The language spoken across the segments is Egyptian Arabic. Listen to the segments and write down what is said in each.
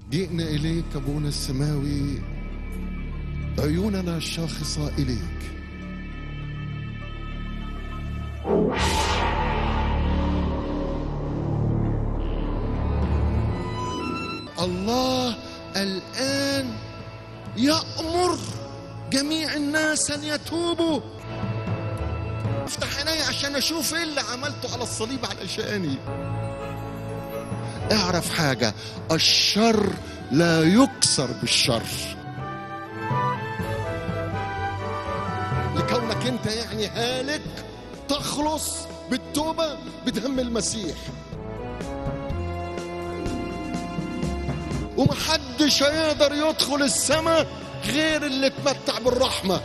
جئنا إليك أبونا السماوي عيوننا الشاخصة إليك الله الآن يأمر جميع الناس أن يتوبوا افتح عيني عشان أشوف إيه اللي عملته على الصليب علشاني اعرف حاجة الشر لا يكسر بالشر لكونك انت يعني هالك تخلص بالتوبة بدم المسيح ومحدش هيقدر يدخل السماء غير اللي اتمتع بالرحمه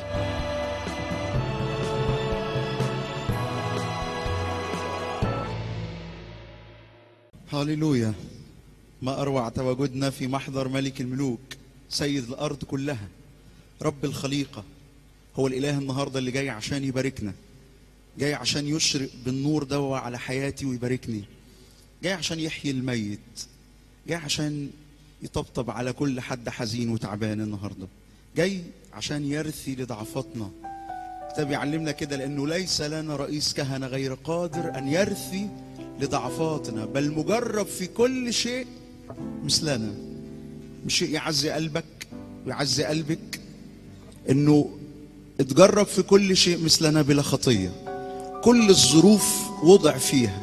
هاليلويا ما أروع تواجدنا في محضر ملك الملوك سيد الأرض كلها رب الخليقة هو الإله النهاردة اللي جاي عشان يباركنا جاي عشان يشرق بالنور ده على حياتي ويباركني جاي عشان يحيي الميت جاي عشان يطبطب على كل حد حزين وتعبان النهاردة جاي عشان يرثي لضعفاتنا الكتاب يعلمنا كده لأنه ليس لنا رئيس كهنة غير قادر أن يرثي لضعفاتنا بل مجرب في كل شيء مثلنا مش شيء يعزي قلبك ويعزي قلبك انه اتجرب في كل شيء مثلنا بلا خطيه كل الظروف وضع فيها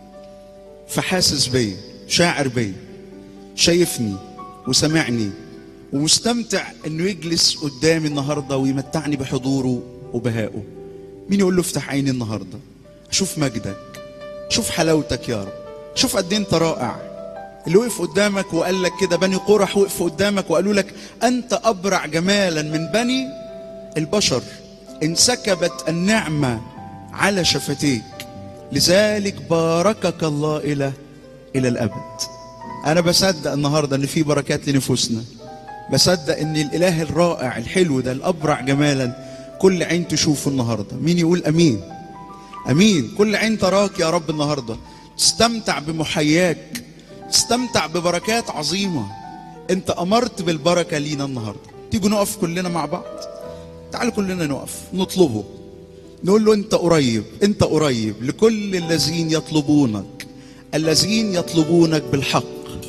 فحاسس بيا شاعر بيا شايفني وسمعني ومستمتع انه يجلس قدامي النهارده ويمتعني بحضوره وبهائه مين يقول له افتح عيني النهارده اشوف مجدك شوف حلاوتك يا رب شوف قد إيه انت رائع اللي وقف قدامك وقال لك كده بني قرح وقفوا قدامك وقالوا لك انت ابرع جمالا من بني البشر انسكبت النعمه على شفتيك لذلك باركك الله الى الى الابد انا بصدق النهارده ان في بركات لنفوسنا بصدق ان الاله الرائع الحلو ده الابرع جمالا كل عين تشوفه النهارده مين يقول امين امين كل عين تراك يا رب النهارده تستمتع بمحياك تستمتع ببركات عظيمه انت امرت بالبركه لينا النهارده تيجوا نقف كلنا مع بعض تعالوا كلنا نقف نطلبه نقول له انت قريب انت قريب لكل الذين يطلبونك الذين يطلبونك بالحق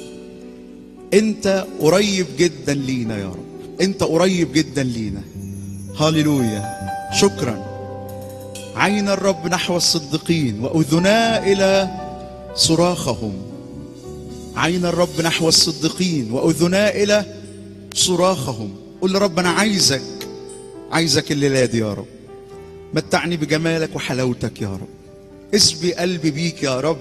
انت قريب جدا لينا يا رب انت قريب جدا لينا هاليلويا شكرا عين الرب نحو الصديقين واذنا الى صراخهم عين الرب نحو الصديقين واذنا الى صراخهم قول لرب انا عايزك عايزك الليله دي يا رب متعني بجمالك وحلاوتك يا رب اسبي قلبي بيك يا رب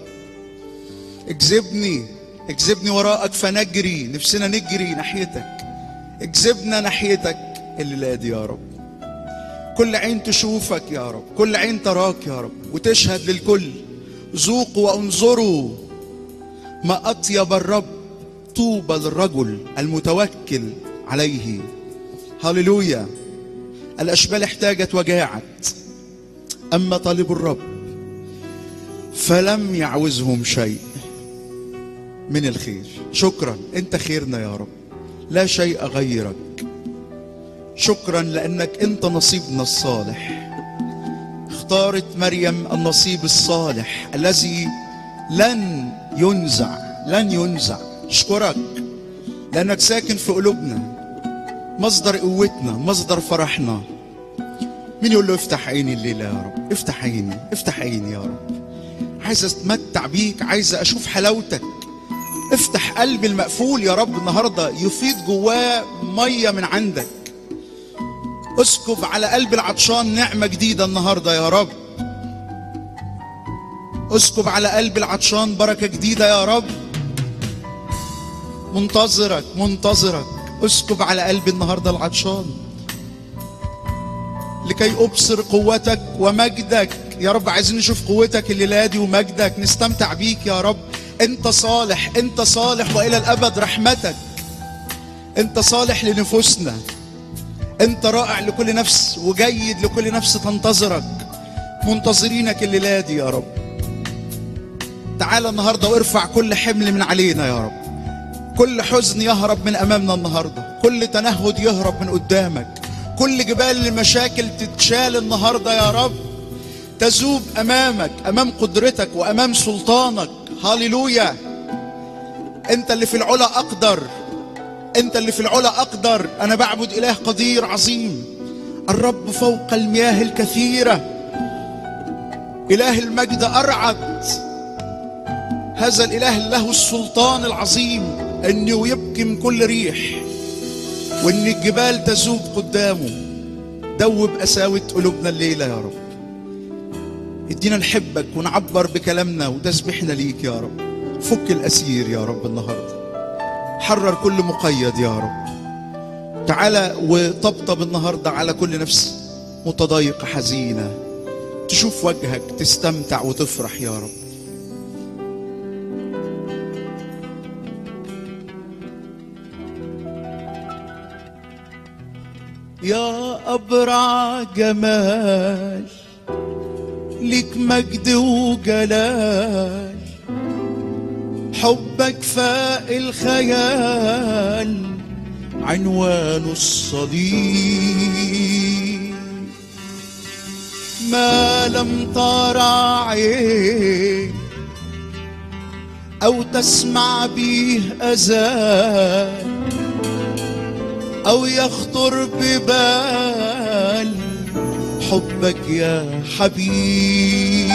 اجذبني اجذبني وراءك فنجري نفسنا نجري ناحيتك اجذبنا ناحيتك الليله دي يا رب كل عين تشوفك يا رب كل عين تراك يا رب وتشهد للكل ذوقوا وانظروا ما اطيب الرب طوبى للرجل المتوكل عليه هللويا الاشبال احتاجت وجاعت اما طالب الرب فلم يعوزهم شيء من الخير شكرا انت خيرنا يا رب لا شيء غيرك شكرا لانك انت نصيبنا الصالح اختارت مريم النصيب الصالح الذي لن ينزع لن ينزع اشكرك لانك ساكن في قلوبنا مصدر قوتنا مصدر فرحنا مين يقول له افتح عيني الليله يا رب افتح عيني افتح عيني يا رب عايز اتمتع بيك عايز اشوف حلاوتك افتح قلبي المقفول يا رب النهارده يفيض جواه ميه من عندك اسكب على قلب العطشان نعمه جديده النهارده يا رب اسكب على قلب العطشان بركه جديده يا رب منتظرك منتظرك اسكب على قلبي النهارده العطشان لكي ابصر قوتك ومجدك يا رب عايزين نشوف قوتك الليله دي ومجدك نستمتع بيك يا رب انت صالح انت صالح والى الابد رحمتك انت صالح لنفوسنا انت رائع لكل نفس وجيد لكل نفس تنتظرك منتظرينك الليله دي يا رب تعال النهارده وارفع كل حمل من علينا يا رب كل حزن يهرب من امامنا النهارده كل تنهد يهرب من قدامك كل جبال المشاكل تتشال النهارده يا رب تذوب امامك امام قدرتك وامام سلطانك هاليلويا انت اللي في العلا اقدر انت اللي في العلا اقدر انا بعبد اله قدير عظيم الرب فوق المياه الكثيره اله المجد ارعد هذا الاله له السلطان العظيم انه يبكم كل ريح وان الجبال تذوب قدامه دوب قساوه قلوبنا الليله يا رب ادينا نحبك ونعبر بكلامنا وتسبيحنا ليك يا رب فك الاسير يا رب النهارده حرر كل مقيد يا رب تعالى وطبطب النهارده على كل نفس متضايقه حزينه تشوف وجهك تستمتع وتفرح يا رب يا أبرع جمال ليك مجد وجلال حبك فاق الخيال عنوان الصديق ما لم ترى عين أو تسمع به أذان أو يخطر ببال حبك يا حبيب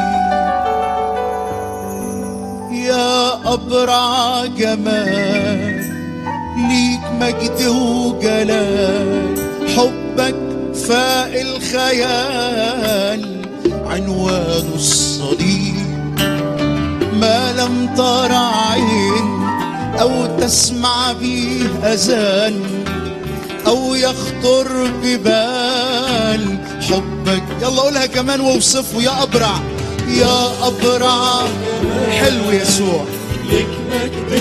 يا أبرع جمال ليك مجد وجلال حبك فاق الخيال عنوان الصليب ما لم ترى عين أو تسمع به أذان أو يخطر ببال حبك يلا قولها كمان واوصفه يا أبرع يا أبرع حلو يسوع لك مجد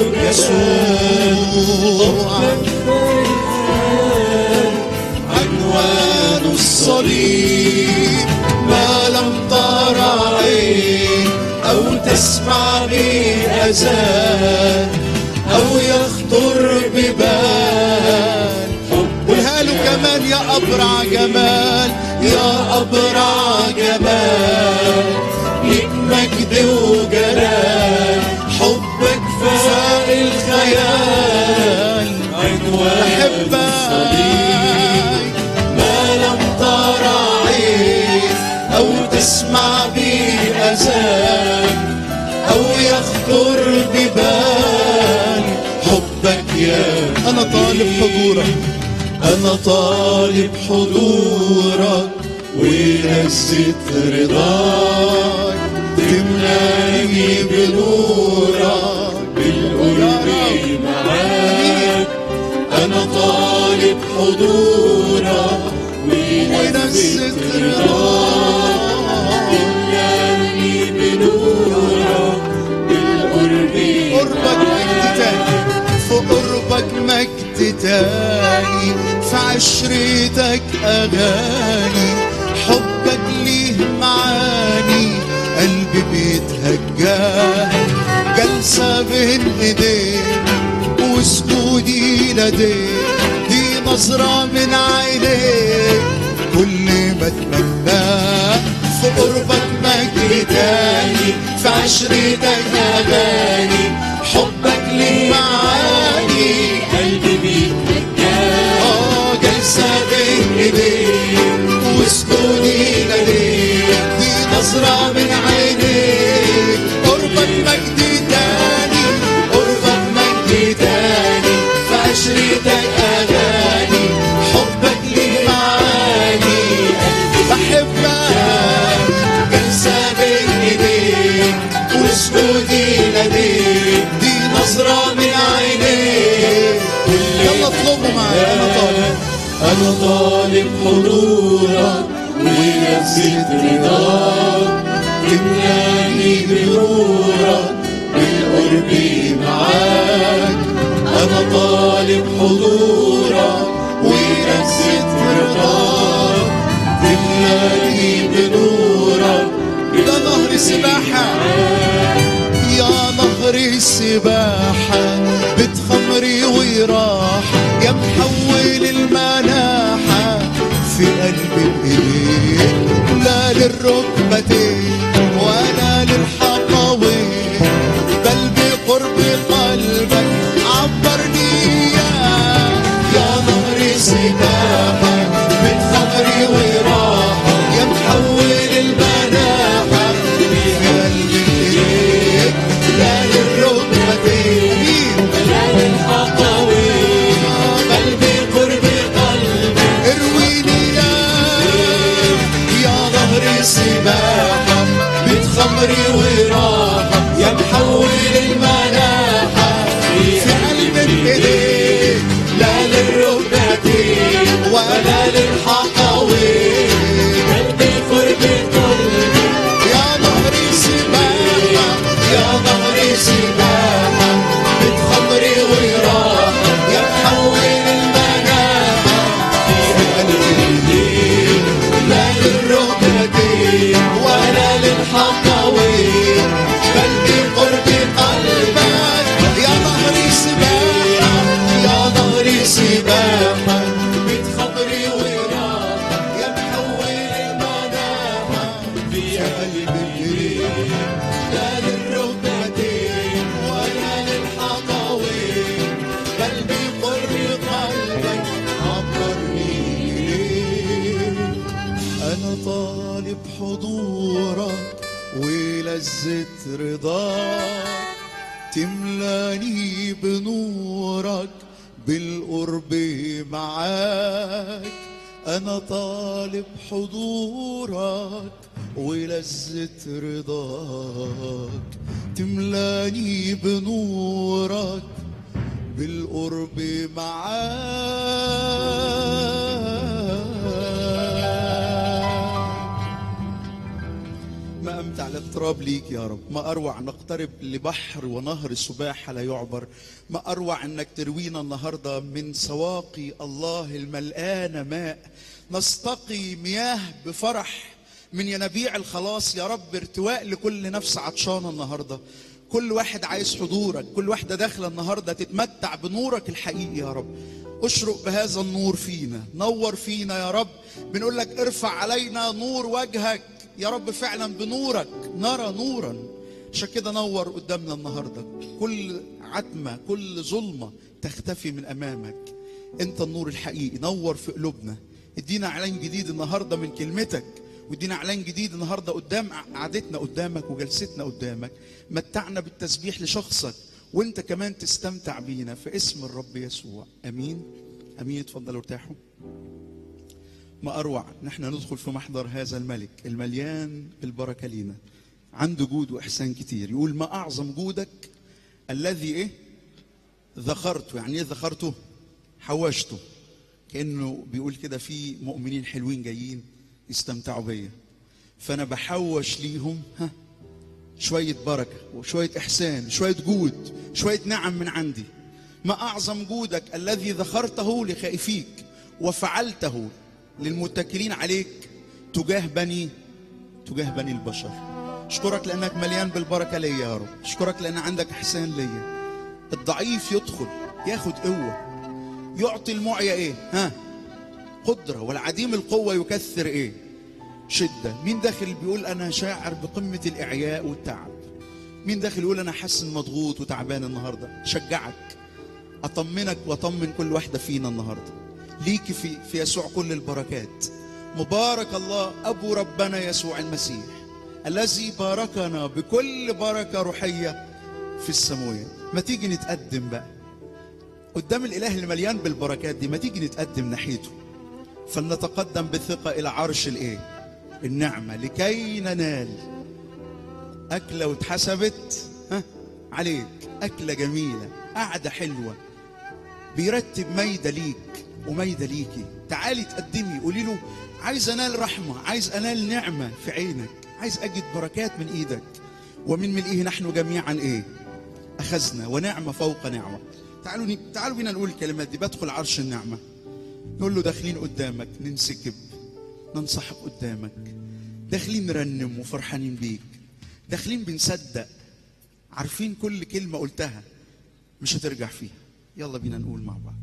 يسوع عنوان الصليب ما لم ترى عين أو تسمع به أذان أو يخطر ببال قولها له كمان يا أبرع جمال يا أبرع جمال ليك مجد وجلال حبك فاق الخيال عنوان أحبك ما لم ترى عين أو تسمع به أذان أو يخطر ببال حبك يا أنا طالب حضورك أنا طالب حضورك ولذة رضاك تملاني بنورك بالقرب معاك أنا طالب حضورك ولذة ونفسك رضاك تملاني بنورك بالقرب قربك مجد تاني في قربك مجد تاني في عشرتك أغاني حبك ليه معاني قلبي بيتهجاه جلسة بين ايديك وسجودي لديك دي نظرة من عينيك كل ما اتمناه في قربك مجد تاني في عشرتك أغاني حبك ليه معاني قلبي بيتهجى اه جلسة بين ايديك وسجودي لديك دي نظرة من عينيك قربك مجد تاني قربك مجد تاني في عشرتك اغاني حبك ليه معاني بحبك جلسة بين ايديك وسجودي لديك دي نظرة من عينيك يلا اطلبوا معايا انا طالب أنا طالب حضورك ولذة رضاك تملاني بنورك بالقرب معاك أنا طالب حضورك ولذة رضاك تملاني بنورك ده نهر سباحة يا نهر السباحة وراحة يا محول المناحة في قلب الايدين لا للركبتين ولا للحقوين بل بقرب قلبك عبرني يا يا نهر سباحة من خمري وراحة يا محول المناحة في قلب الايدين لا للركبتين ولا للحقوين بل بقرب قلبك ارويني يا يا ظهري سباحة بتخمري وراحة يا محول المناحة في قلب الايدين لا للركبتين ولا للحقوين بل بقرب قلبك يا ظهري سباحة يا ظهري سباحة بتخمري وراحة يا محول المناحة في قلب الايدين لا للركبتين ولا للحقوين بل بقرب قلبك يا ظهري سباحة يا ظهري سباحة بتخمري وراحة يا محول المناحة في قلب الايدين لا للركبتين ولا للحقوين بل بقرب قلبك عبرني إليك أنا طالب حضورك ولذة رضاك تملاني بنورك بالقرب معاك أنا طالب حضورك ولذة رضاك تملاني بنورك بالقرب معاك ما أمتع الاقتراب ليك يا رب ما أروع نقترب لبحر ونهر سباحة لا يعبر ما أروع أنك تروينا النهاردة من سواقي الله الملآنة ماء نستقي مياه بفرح من ينابيع الخلاص يا رب ارتواء لكل نفس عطشانة النهاردة كل واحد عايز حضورك كل واحدة داخلة النهاردة تتمتع بنورك الحقيقي يا رب اشرق بهذا النور فينا نور فينا يا رب بنقول لك ارفع علينا نور وجهك يا رب فعلا بنورك نرى نورا عشان كده نور قدامنا النهارده كل عتمه كل ظلمه تختفي من امامك انت النور الحقيقي نور في قلوبنا ادينا اعلان جديد النهارده من كلمتك وادينا اعلان جديد النهارده قدام قعدتنا قدامك وجلستنا قدامك متعنا بالتسبيح لشخصك وانت كمان تستمتع بينا في اسم الرب يسوع امين امين اتفضلوا ارتاحوا ما اروع نحن ندخل في محضر هذا الملك المليان بالبركه لينا عنده جود واحسان كتير يقول ما اعظم جودك الذي ايه ذخرته يعني ايه ذخرته حوشته كانه بيقول كده في مؤمنين حلوين جايين يستمتعوا بيا فانا بحوش ليهم ها شويه بركه وشويه احسان شويه جود شويه نعم من عندي ما اعظم جودك الذي ذخرته لخائفيك وفعلته للمتكلين عليك تجاه بني تجاه بني البشر اشكرك لانك مليان بالبركه ليا يا رب اشكرك لان عندك احسان ليا الضعيف يدخل ياخد قوه يعطي المعيا ايه ها قدره والعديم القوه يكثر ايه شده مين داخل بيقول انا شاعر بقمه الاعياء والتعب مين داخل يقول انا حاسس إني مضغوط وتعبان النهارده شجعك اطمنك واطمن كل واحده فينا النهارده ليك في في يسوع كل البركات مبارك الله ابو ربنا يسوع المسيح الذي باركنا بكل بركه روحيه في السماوات ما تيجي نتقدم بقى قدام الاله اللي مليان بالبركات دي ما تيجي نتقدم ناحيته فلنتقدم بثقه الى عرش الايه النعمه لكي ننال اكله واتحسبت ها عليك اكله جميله قعده حلوه بيرتب ميده ليك وميده ليكي تعالي تقدمي قولي له عايز انال رحمه عايز انال نعمه في عينك عايز اجد بركات من ايدك ومن ملئه نحن جميعا ايه اخذنا ونعمه فوق نعمه تعالوا ن- تعالوا بينا نقول الكلمات دي بدخل عرش النعمه نقول له داخلين قدامك ننسكب ننصحك قدامك داخلين نرنم وفرحانين بيك داخلين بنصدق عارفين كل كلمه قلتها مش هترجع فيها يلا بينا نقول مع بعض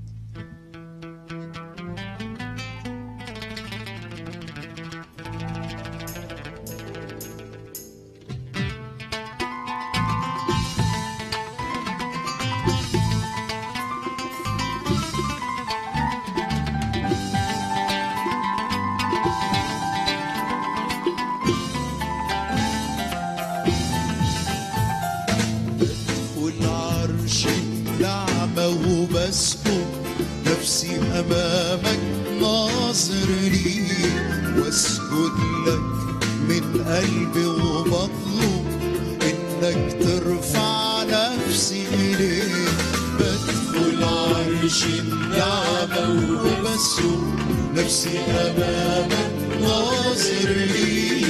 والعرش النعمة وبسكب نفسي أمامك ناظر لي واسجد لك من قلبي وبطلب إنك ترفع نفسي إليك بدخل عرش النعمة وبسكب نفسي أمامك ناظر لي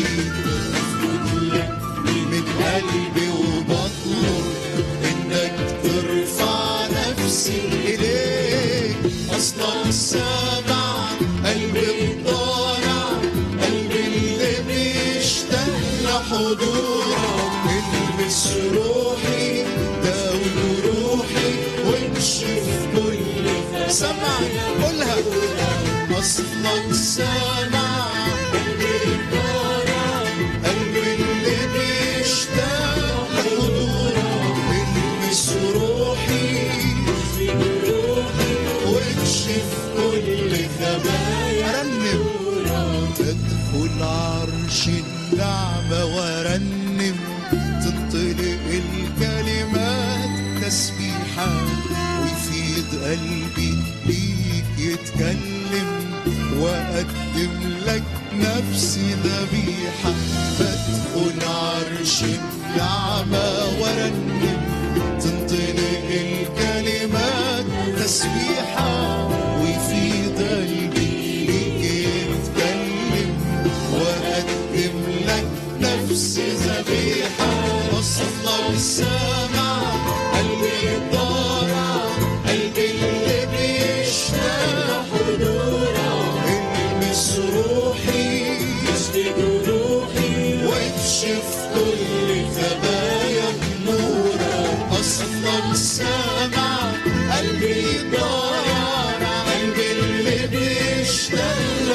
من قلبي وبطلب انك ترفع نفسي اليك اصلا سامع قلبي مضارع قلبي اللي بيشتاق لحضورك المس روحي داوي روحي وامشي في كل سمع قولها اصلا سامع قلبي مضارع قلبي اللي بيشتاق لحضورك المس روحي واكشف كل خبايا رنم تدخل عرش النعمة وارنم تنطلق الكلمات تسبيحة ويفيد قلبي ليك يتكلم وأقدم لك نفسي ذبيحة بدخل عرش النعمة وارنم تنطلق الكلمات تسبيحة ويفيد قلبي ليك يتكلم وأقدم لك نفسي ذبيحة أصلا السمع قلبي ضارع قلبي اللي بيشتاق حضورك المس روحي يسبق روحي واكشف كل خبايا نورك اصلا سامع قلبي ضارع قلبي اللي بيشتاق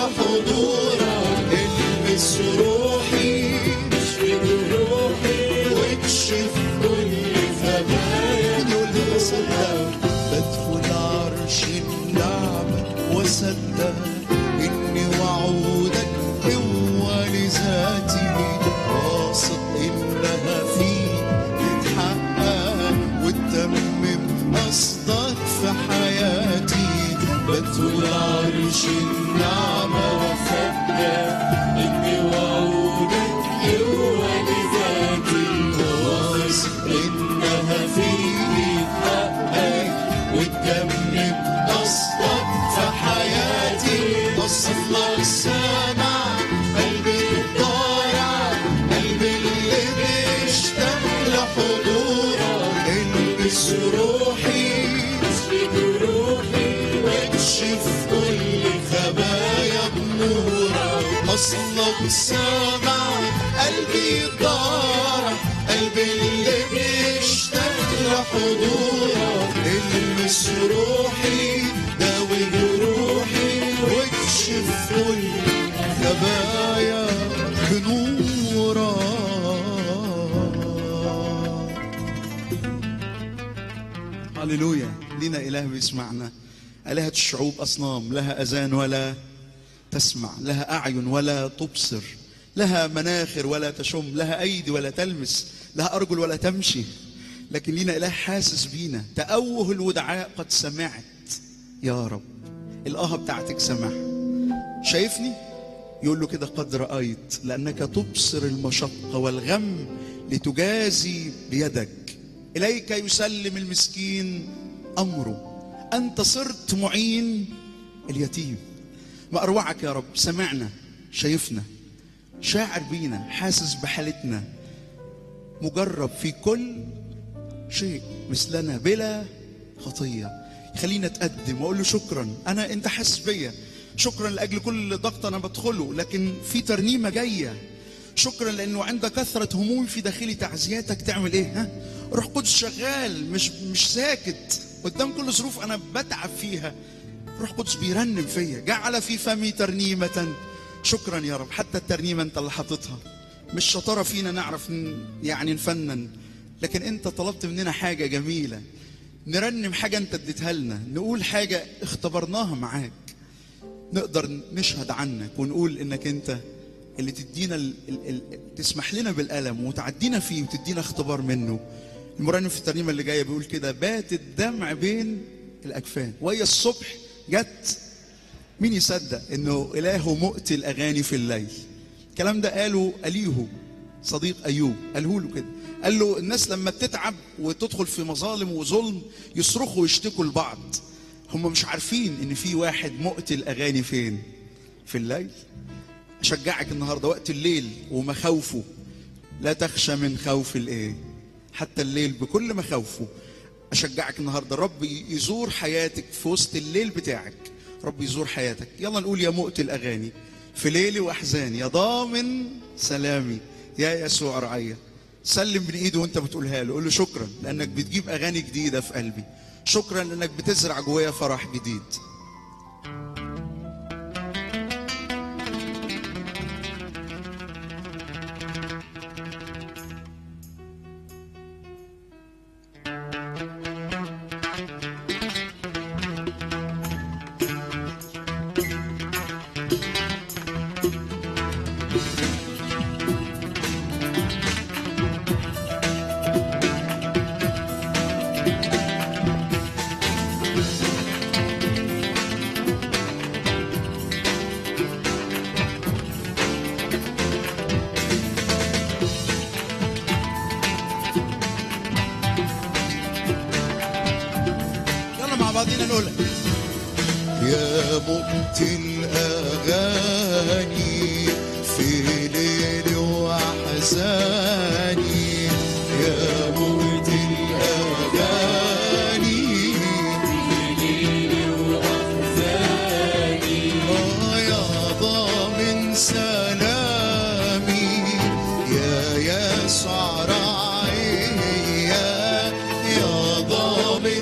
لحضورك المس روحي يسبق روحي واكشف كل خبايا نورك بدخل عرش النعمة وصدق إني وعودك هو لذاتي واثق إنها فيك تتحقق وتتمم قصدك في حياتي بدخل عرش النعمة وصدق إني وعودك هو لذاتي واثق إنها فيك تتحقق وتكمل قصدك في حياتي اصلا السمع قلبي ضارع قلبي اللي بيشتاق لحضورك البس روحي اسلك روحي واكشف كل خبايا بنورك اصلا السمع قلبي ضارع قلبي اللي بيشتاق لحضورك المس روحي داوي جروحي واكشف كل خبايا بنورك هللويا لينا إله بيسمعنا آلهة الشعوب أصنام لها أذان ولا تسمع لها أعين ولا تبصر لها مناخر ولا تشم لها أيدي ولا تلمس لها أرجل ولا تمشي لكن لينا إله حاسس بينا تأوه الودعاء قد سمعت يا رب الآه بتاعتك سمع شايفني يقول له كده قد رأيت لأنك تبصر المشقة والغم لتجازي بيدك إليك يسلم المسكين أمره أنت صرت معين اليتيم ما أروعك يا رب سمعنا شايفنا شاعر بينا حاسس بحالتنا مجرب في كل شيء مثلنا بلا خطية خلينا اتقدم واقول له شكرا انا انت حاسس بيا شكرا لاجل كل ضغط انا بدخله لكن في ترنيمه جايه شكرا لانه عند كثره همومي في داخلي تعزياتك تعمل ايه ها روح قدس شغال مش مش ساكت قدام كل ظروف انا بتعب فيها روح قدس بيرنم فيا جعل في فمي ترنيمة شكرا يا رب حتى الترنيمة انت اللي حاططها مش شطارة فينا نعرف ن- يعني نفنن لكن انت طلبت مننا حاجة جميلة نرنم حاجة انت اديتها لنا نقول حاجة اختبرناها معاك نقدر نشهد عنك ونقول انك انت اللي تدينا ال ال ال تسمح لنا بالألم وتعدينا فيه وتدينا اختبار منه المرنم في الترنيمة اللي جاية بيقول كده بات الدمع بين الأكفان وهي الصبح جت مين يصدق انه إله مؤتي الأغاني في الليل الكلام ده قاله أليهو صديق أيوب قاله له كده قال له الناس لما بتتعب وتدخل في مظالم وظلم يصرخوا ويشتكوا لبعض هم مش عارفين ان في واحد مؤتي الأغاني فين في الليل أشجعك النهاردة وقت الليل ومخاوفه لا تخشى من خوف الايه حتى الليل بكل مخاوفه اشجعك النهارده رب يزور حياتك في وسط الليل بتاعك رب يزور حياتك يلا نقول يا مؤتي الاغاني في ليلي واحزاني يا ضامن سلامي يا يسوع رعية سلم من ايده وانت بتقولها له قول له شكرا لانك بتجيب اغاني جديده في قلبي شكرا لانك بتزرع جوايا فرح جديد يلا مع بعضينا نقولها يا مؤتي الأغاني في ليل وأحزاني يا مؤتي الأغاني آه يا ضامن سلامي يا يسوع رعيا يا ضامن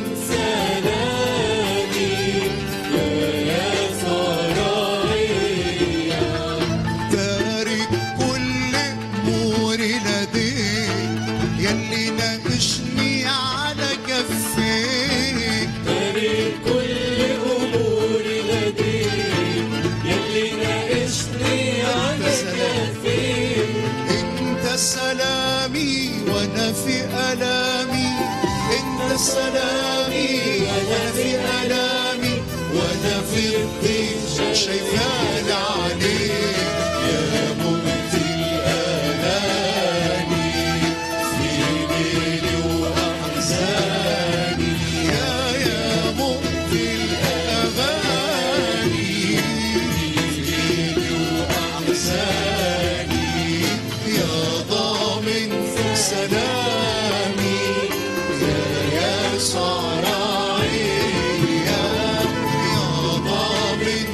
تارك كل اموري لديك يلي ناقشني على كفيك طريق كل أموري لديك يلي ناقشني على كفيك انت سلامي وانا في الامي انت سلامي وانا في الامي وانا في الضيق شايفان عليك يا مبدي الالامي في ليلي واحزاني يا يا مبدي الاغاني في ليلي واحزاني يا ضامن سلامي يا يسوع رعيا يا ضامن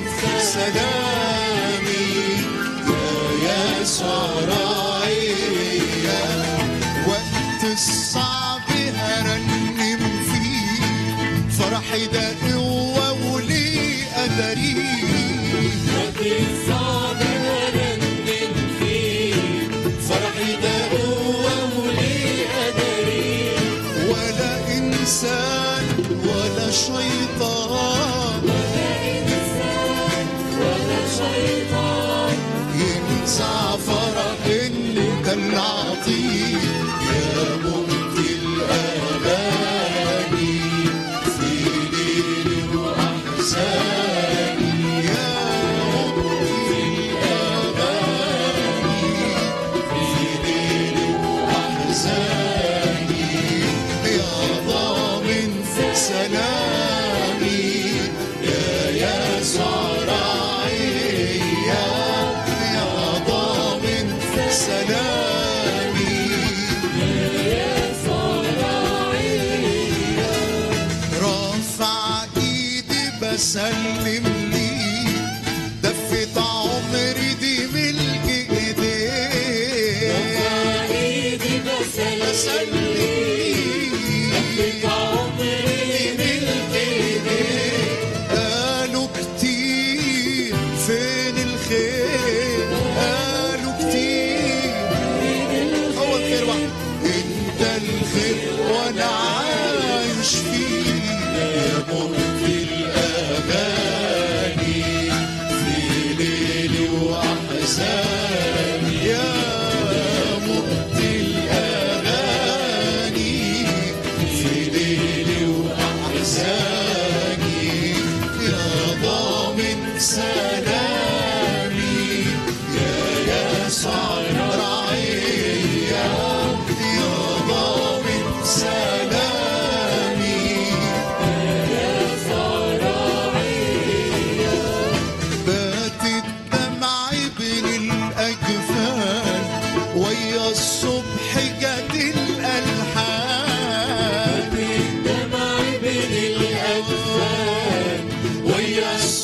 سلامي يا يسوع رعيا وقت الصعب هرنم فيه فرحي ده قوة وليه قدري وقت الصعب هرنم فيه فرحي ده قوة وليه قدري ولا إنسان ولا شيطان ولا إنسان ولا شيطان ينزع فرح انت العطية يا مبدي الأغاني في ليل وأحزاني يا مبدي الأغاني في ليل وأحزاني يا ضامن سلامي يا يسوع رعيا يا ضامن سلامي رافع ايدي بسلم ليك دفت عمري دي ملك ايديك إيدي بسلم بسلم ليك عمري ملك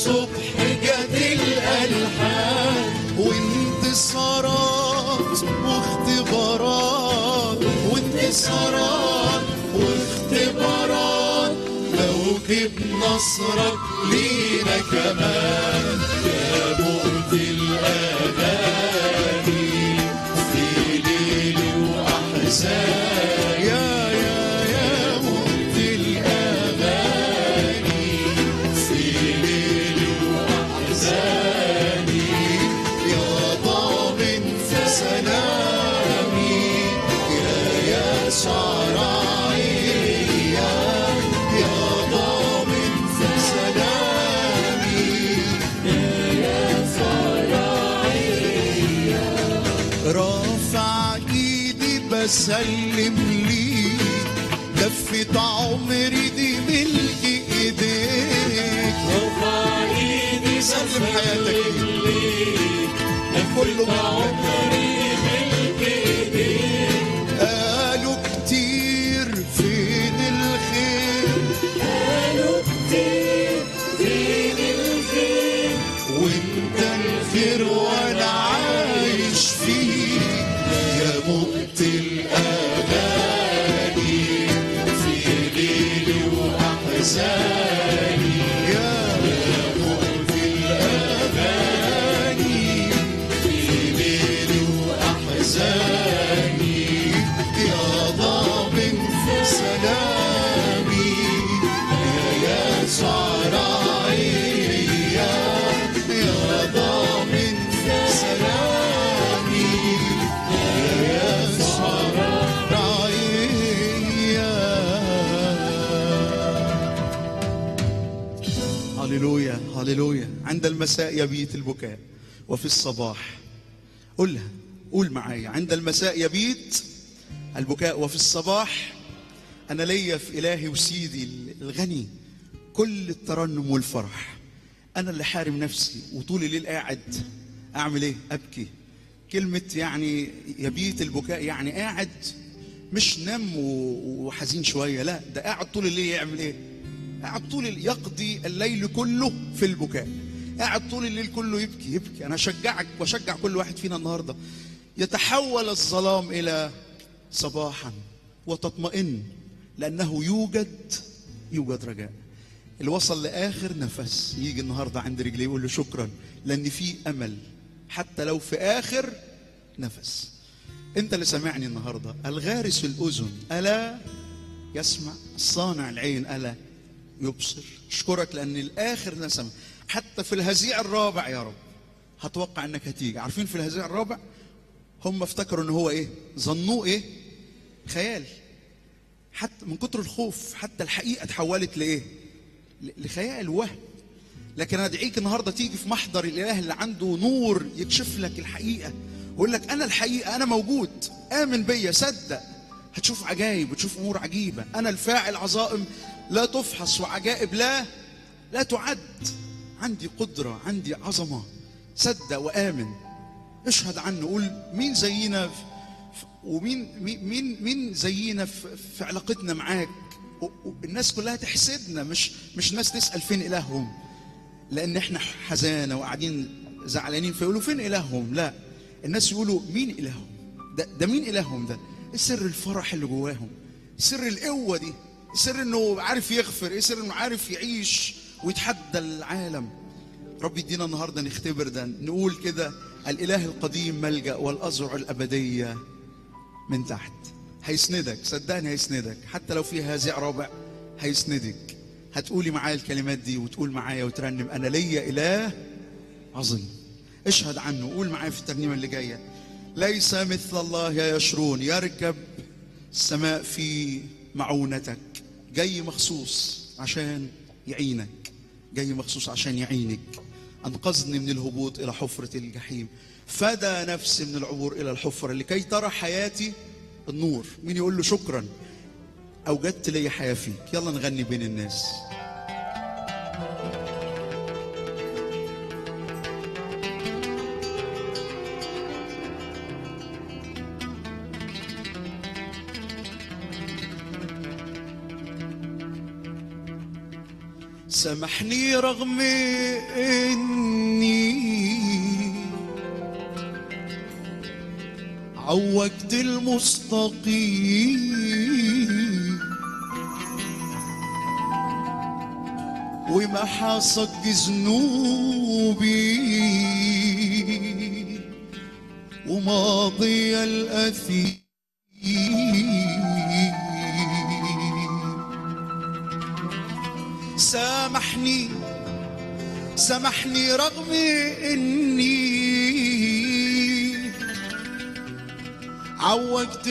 الصبح جت الألحان وانتصارات واختبارات وانتصارات واختبارات موكب نصرك لينا كمان يا موت الأغاني في ليل وأحزان يا يا يا موت الأغاني في ليل وأحزاني يا ضامن في سلامي يا يسوع راعيا يا ضامن في سلامي رافع ايدي بسلم ليك لفة عمري دي ملك ايديك رفع ايدي سلم حياتك ليك كله عمري ملك ايديك قالوا كتير فين الخير قالوا كتير فين الخير وانت الخير وانا عايش فيه يا مقت الاغاني في ليلي واحزاني يا مقت الاغاني في ليلي واحزاني يا ضامن في سلامي يا يسوع راعيا يا ضامن في سلامي يا يسوع راعيا هللويا هللويا عند المساء يبيت البكاء وفي الصباح قولها قول معايا عند المساء يبيت البكاء وفي الصباح أنا ليا في إلهي وسيدي الغني كل الترنم والفرح أنا اللي حارم نفسي وطول الليل قاعد أعمل إيه؟ أبكي كلمة يعني يبيت البكاء يعني قاعد مش نام و- وحزين شوية لا ده قاعد طول الليل يعمل إيه؟ قاعد طول الليل يقضي الليل كله في البكاء قاعد طول الليل كله يبكي يبكي أنا أشجعك وأشجع كل واحد فينا النهاردة يتحول الظلام إلى صباحا وتطمئن لأنه يوجد يوجد رجاء اللي وصل لآخر نفس يجي النهاردة عند رجليه يقول له شكرا لأن في أمل حتى لو في آخر نفس أنت اللي سامعني النهاردة الغارس الأذن ألا يسمع الصانع العين ألا يبصر أشكرك لأن الآخر نسمع حتى في الهزيع الرابع يا رب هتوقع انك هتيجي عارفين في الهزيع الرابع هم افتكروا ان هو ايه ظنوه ايه خيال حتى من كتر الخوف حتى الحقيقه اتحولت لايه ل- لخيال وهم لكن انا ادعيك النهارده تيجي في محضر الاله اللي عنده نور يكشف لك الحقيقه ويقول لك انا الحقيقه انا موجود امن بيا صدق هتشوف عجائب وتشوف امور عجيبه انا الفاعل عظائم لا تفحص وعجائب لا لا تعد عندي قدره عندي عظمه صدق وامن اشهد عنه قول مين زينا في في- ومين مين مين, مين زينا في, في علاقتنا معاك و- و- الناس كلها تحسدنا مش مش الناس تسال فين الههم لان احنا حزانه وقاعدين زعلانين فيقولوا فين الههم لا الناس يقولوا مين الههم ده ده مين الههم ده ايه سر الفرح اللي جواهم سر القوه دي سر انه عارف يغفر ايه سر انه عارف يعيش ويتحدى العالم رب يدينا النهارده نختبر ده نقول كده الاله القديم ملجا والاذرع الابديه من تحت هيسندك صدقني هيسندك حتى لو في هزيع رابع هيسندك هتقولي معايا الكلمات دي وتقول معايا وترنم انا ليا اله عظيم اشهد عنه قول معايا في الترنيمه اللي جايه ليس مثل الله يا يشرون يركب السماء في معونتك جاي مخصوص عشان يعينك جاي مخصوص عشان يعينك انقذني من الهبوط الى حفره الجحيم فدى نفسي من العبور الى الحفره لكي ترى حياتي النور مين يقول له شكرا اوجدت لي حياه فيك يلا نغني بين الناس سامحني رغم اني عوجت المستقيم وما حصج ذنوبي وماضي الأثيم سامحني سامحني رغم اني عوجت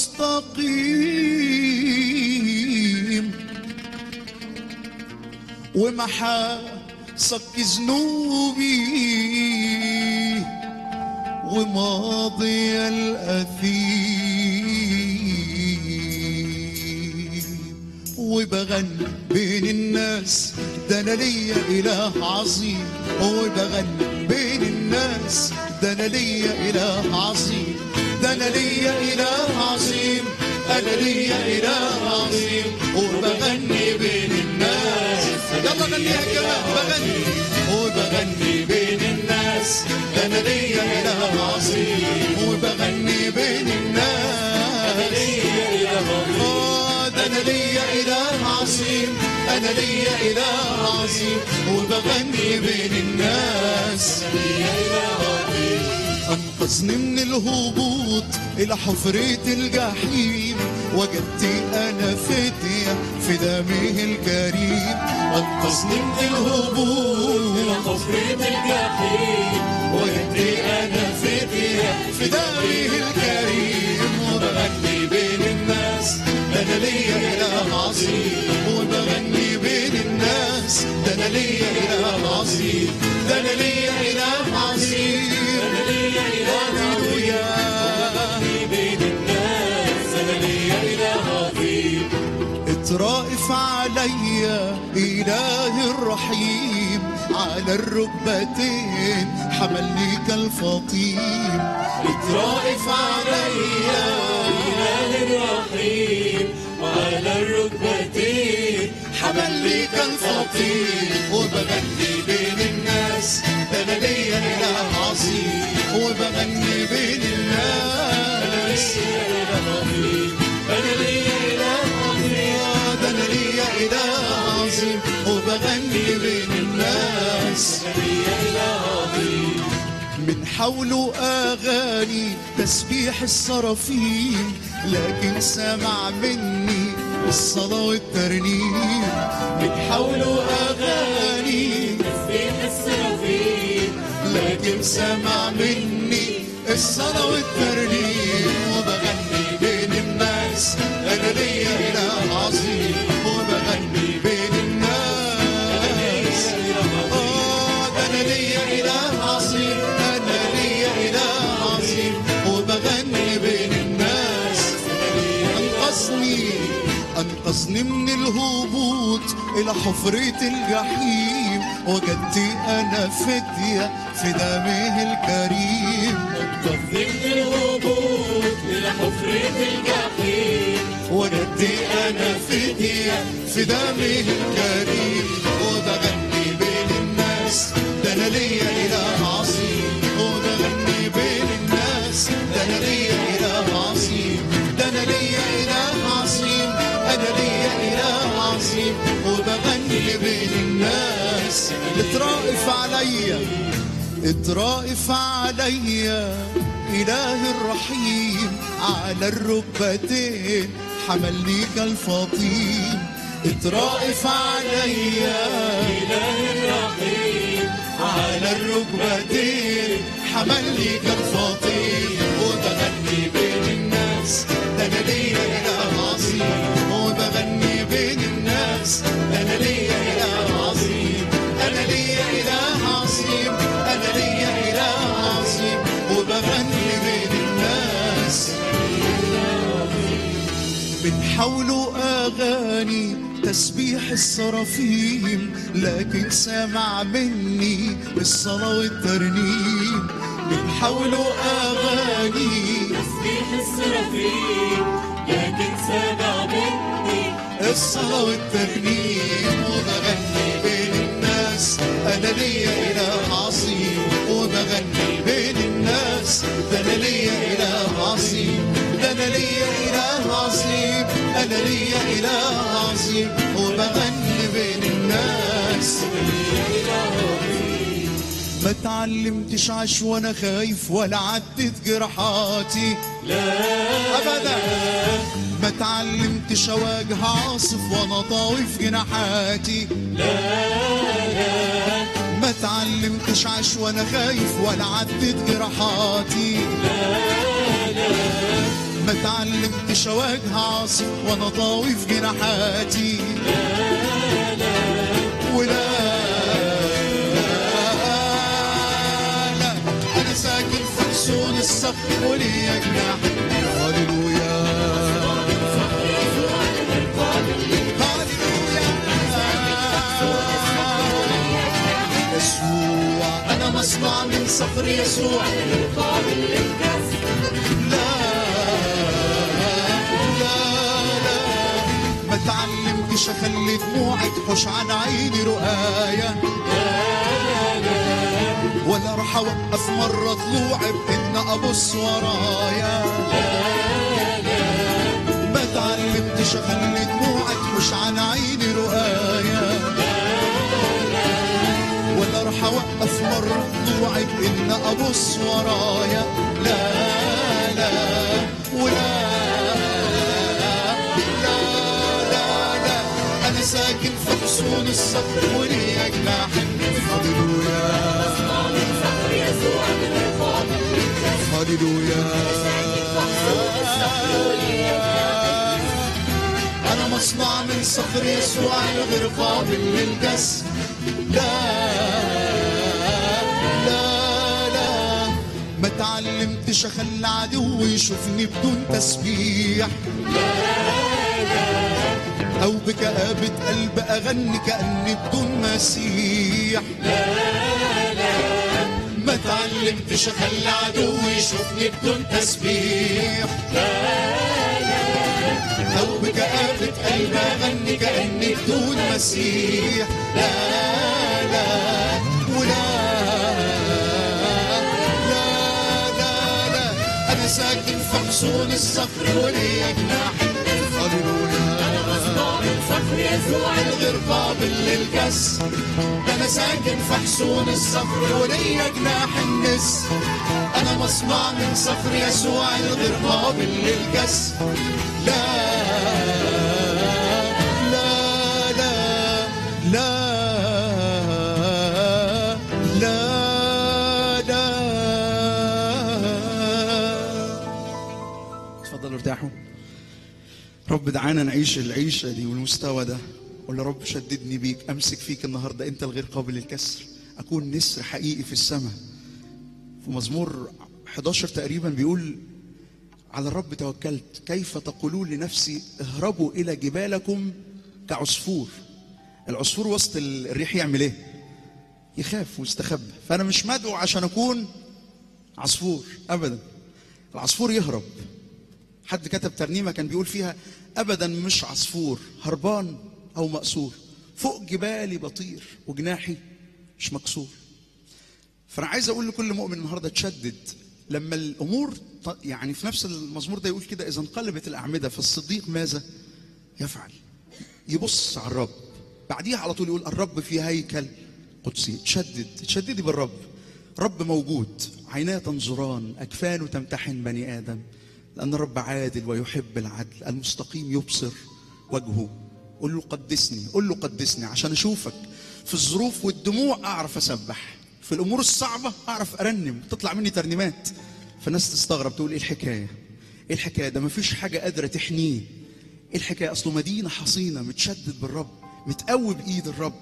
المستقيم ومحى صك ذنوبي وماضي الأثيم وبغني بين الناس ده أنا ليا إله عظيم وبغني بين الناس ده أنا ليا إله عظيم ده أنا ليا إله عظيم أنا ليا إله عظيم وبغني بين الناس يلا غنيها كمان بغني وبغني بين الناس ده أنا ليا إله عظيم وبغني بين الناس آه، ده أنا ليا إله عظيم أنا ليا إله عظيم وبغني بين الناس أنقذني من الهبوط إلى حفرة الجحيم وجدت أنا فتية في دمه الكريم أنقذني من الهبوط حفرة الجحيم وجدت أنا فتية في دمه الكريم وبغني بين الناس ده أنا ليا إله عظيم وبغني بين الناس ده أنا ليا إله عظيم ده أنا ليا إله عظيم أنا ليا إله هللويا بين الناس أنا ليا إله عظيم اترائف عليا إله الرحيم على الركبتين حملني كالفطيم اترائف عليا إله الرحيم وعلى الركبتين حملني كالفطيم وبغني بين الناس ده انا ليا اله عظيم وبغني بين الناس أنا ليا إله عظيم آه، ده انا ليا اله عظيم وبغني بين الناس ليا إله عظيم من حوله أغاني تسبيح الصرافيم لكن سمع مني الصلاة والترنيم من حوله أغاني تسبيح السرافيل لكن سمع مني الصلاة والترنيم وبغني بين الناس أنا ليا إله عظيم وبغني بين الناس آه ده أنا ليا إله عظيم أنا ليا إله عظيم وبغني بين الناس أنقذني أنقذني من الهبوط إلى حفرة الجحيم وجدت أنا فدية في دمه الكريم قذفت الهبوط إلى حفرة الجحيم وجدت أنا فدية في دمه الكريم وبغني بين الناس ده أنا ليا إله عظيم وبغني بين الناس ده أنا ليا إله عظيم ده أنا ليا إله عظيم أنا ليا إله عظيم وبغني بين الناس اترائف عليا اترائف عليا إله الرحيم على الركبتين حملني كالفطيم اترائف عليا إله الرحيم على الركبتين حملني كالفطيم وبغني بين الناس ده انا ليا اله عظيم وبغني بين الناس ده انا ليا اله عظيم انا ليا اله عظيم انا ليا اله عظيم وبغني بين الناس من حوله أغاني تسبيح الصرافيم لكن سمع مني الصلاة والترنيم من حوله أغاني تسبيح السرافيل لكن سمع مني الصلاة والترنيم وبغني بين عظيم وبغني بين الناس ما تعلمتش عاش وانا خايف ولا عدت جراحاتي لا ابدا ما تعلمتش اواجه عاصف وانا طاوي في جناحاتي ما تعلمتش عاش وانا خايف ولا عدت جراحاتي ما تعلمتش اواجه عاصف وانا طاوي في جناحاتي ولا لا انا ساكن في حصون الصخر وليا جناح هللويا هللويا يسوع انا مصنع من صخر يسوع لا لا لا ما تعلمتش اخلي دموعي تحوش عن عيني رؤايا ولا راح اوقف مره طلوعي بان ابص ورايا ما تعلمتش اخلي دموعي تحوش عن عيني رؤايا ولا راح اوقف مره طلوعي بان ابص ورايا لا لا ولا لا لا لا انا ساكن في حصون الصخر وليا جناح هللويا هللويا انا مصنع من صخر يسوع غير قابل للجس لا لا لا ما تعلمتش اخلي عدو يشوفني بدون تسبيح او بكآبة قلب اغني كاني بدون مسيح ما تعلمتش اخلي عدو يشوفني بدون تسبيح او بكآبة قلب اغني كاني بدون مسيح لا لا ولا لا لا لا انا ساكن في حصون الصخر وليا جناح هللويا غير قابل للكس ده انا ساكن في حصون الصخر وليا جناح النس انا مصنع من صخر يسوع الغير قابل للكس لا لا لا لا لا لا اتفضلوا ارتاحوا رب دعانا نعيش العيشة دي والمستوى ده قول يا رب شددني بيك امسك فيك النهارده انت الغير قابل للكسر اكون نسر حقيقي في السماء في مزمور 11 تقريبا بيقول على الرب توكلت كيف تقولون لنفسي اهربوا الى جبالكم كعصفور العصفور وسط الريح يعمل ايه يخاف ويستخبى فانا مش مدعو عشان اكون عصفور ابدا العصفور يهرب حد كتب ترنيمه كان بيقول فيها ابدا مش عصفور هربان او مأسور فوق جبالي بطير وجناحي مش مكسور فانا عايز اقول لكل مؤمن النهارده تشدد لما الامور ط- يعني في نفس المزمور ده يقول كده اذا انقلبت الاعمده فالصديق ماذا يفعل يبص على الرب بعديها على طول يقول الرب في هيكل قدسي تشدد تشددي بالرب رب موجود عيناه تنظران اكفانه تمتحن بني ادم لان الرب عادل ويحب العدل المستقيم يبصر وجهه قول له قدسني قول له قدسني عشان اشوفك في الظروف والدموع اعرف اسبح في الامور الصعبه اعرف ارنم تطلع مني ترنيمات فالناس تستغرب تقول ايه الحكايه ايه الحكايه ده مفيش حاجه قادره تحنيه ايه الحكايه اصله مدينه حصينه متشدد بالرب متقوي بايد الرب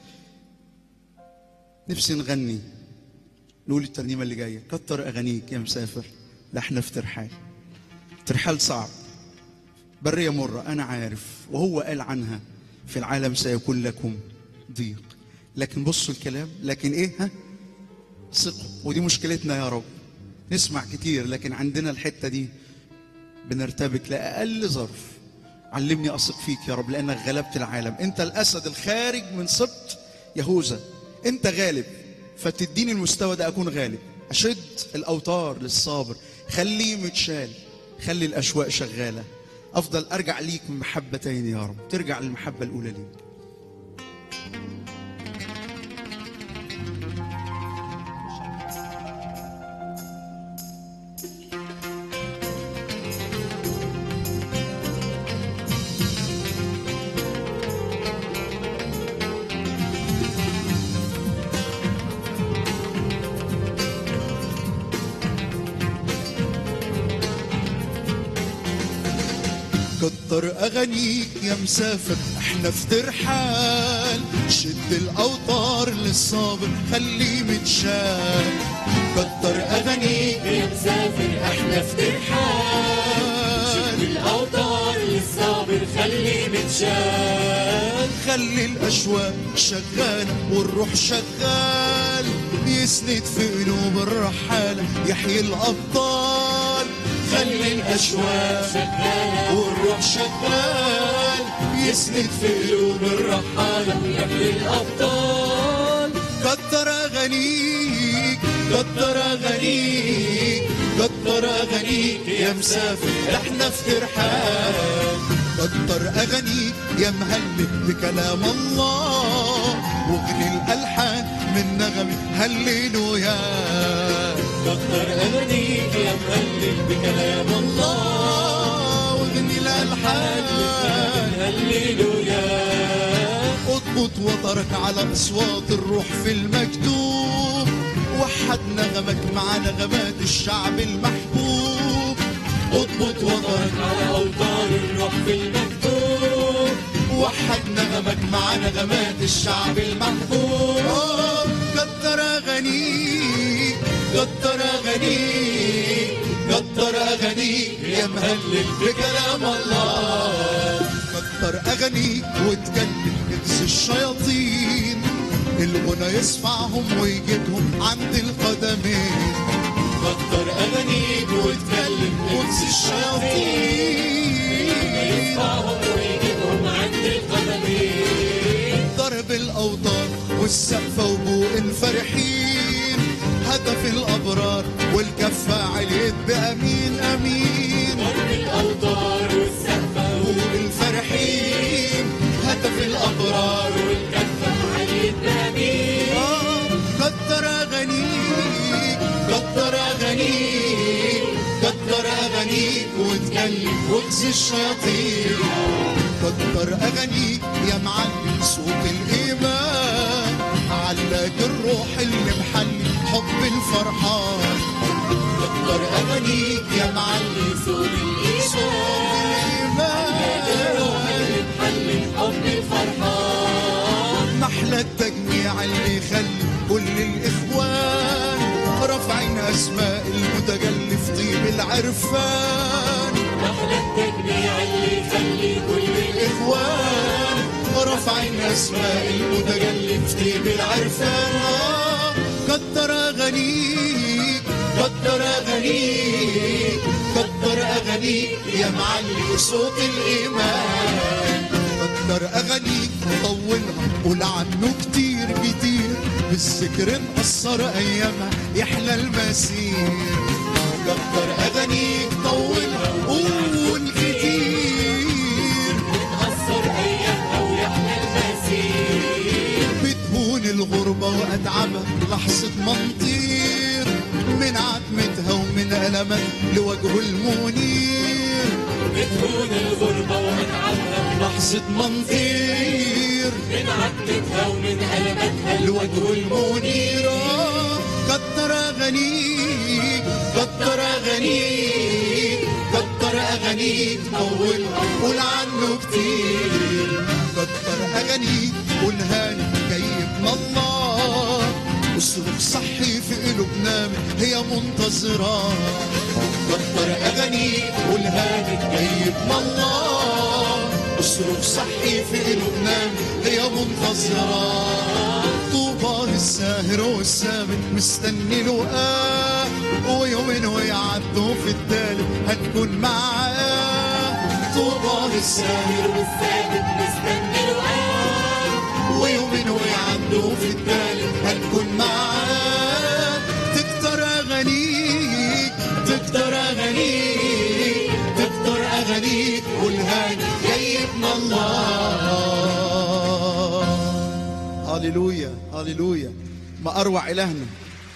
نفسي نغني نقول الترنيمه اللي جايه كتر اغانيك يا مسافر لا احنا في ترحال ترحال صعب بريه مره انا عارف وهو قال عنها في العالم سيكون لكم ضيق لكن بصوا الكلام لكن ايه ها ثقوا ودي مشكلتنا يا رب نسمع كتير لكن عندنا الحته دي بنرتبك لاقل ظرف علمني اثق فيك يا رب لانك غلبت العالم انت الاسد الخارج من سبط يهوذا انت غالب فتديني المستوى ده اكون غالب اشد الاوتار للصابر خليه متشال خلي الاشواق شغاله افضل ارجع ليك من محبه تاني يا رب ترجع للمحبه الاولى ليك كتر اغانيك يا مسافر احنا في ترحال شد الاوتار للصابر خليه متشال كتر اغانيك يا مسافر احنا في ترحال شد الاوتار للصابر خليه متشال خلي الاشواق شغاله والروح شغال يسند في قلوب الرحاله يحيي الابطال خلي الاشواق شغالة والروح شغال يسند في قلوب الرحاله يحيي الابطال كتر اغانيك كتر اغانيك كتر اغانيك يا مسافر احنا في ترحال كتر اغانيك يا مهلك بكلام الله واغني الالحان من نغمه هللويا كتر اغانيك يا مهلل بكلام الله الله واغني الالحان هللويا اضبط وترك على اصوات الروح في المكتوب وحد نغمك مع نغمات الشعب المحبوب اضبط وترك على اوتار الروح في المكتوب وحد نغمك مع نغمات الشعب المحبوب آه، كتر اغانيك كتر اغانيك كتر اغانيك يا مهلل بكلام الله كتر اغانيك وتكلم نفس الشياطين الغنى يصفعهم ويجيبهم عند القدمين كتر اغانيك وتكلم قدس الشياطين يرفعهم ويجيبهم عند القدمين ضرب الاوتار والسقفه وبوق الفرحين هدف الابرار والكفه عليت بامين امين ضرب الاوتار والسقفة بوق الفرحين هدف الابرار والكفة عليك بامين آه، كتر اغانيك كتر اغانيك كتر اغانيك وتكلم وجز الشياطين كتر اغانيك يا معلم صوت الايمان علاك الروح اللي محلي حب الفرحان كتر اغانيك يا معلم صوت الايمان الروح الايمان اللي محلل حب الفرحان محلى التجميع اللي يخلي كل الاخوان رافعين اسماء المتجلي في طيب العرفان احلى التجميع اللي يخلي كل الاخوان رافعين اسماء المتجلي في طيب العرفان آه، كتر اغانيك كتر اغانيك كتر اغانيك يا معلي صوت الايمان كتر اغانيك طولها قول عنه كتير كتير بالذكر مقصر ايامها يحلى المسير كتر اغانيك طولها قول كتير بتأثر ايامها ويحلى المسير بتهون الغربة وأتعبها لحظة منطير من عتمتها ومن ألمها لوجهه المنير بتهون الغربة وأتعبها لحظة منطير من عتمتها ومن ألمتها لوجهه المنير آه، كتر أغانيك كتر أغانيك كتر أغانيك طولها قول عنه كتير كتر أغانيك قولها لي جاي من الله اصرخ صحي في قلوبنا هي منتظرة كتر أغانيك قولها لي جاي من الله اصرخ صحي في قلوبنا هي منتظرة طوبى للساهر والسامر مستني لقاه ويومين ويعدوا في التالت هتكون معاه طوبى للساهر والثابت مستني الوقت ويومين ويعدوا في التالت هتكون معاه تكتر اغانيك تكتر اغانيك تكتر اغانيك قول هللويا هللويا ما اروع الهنا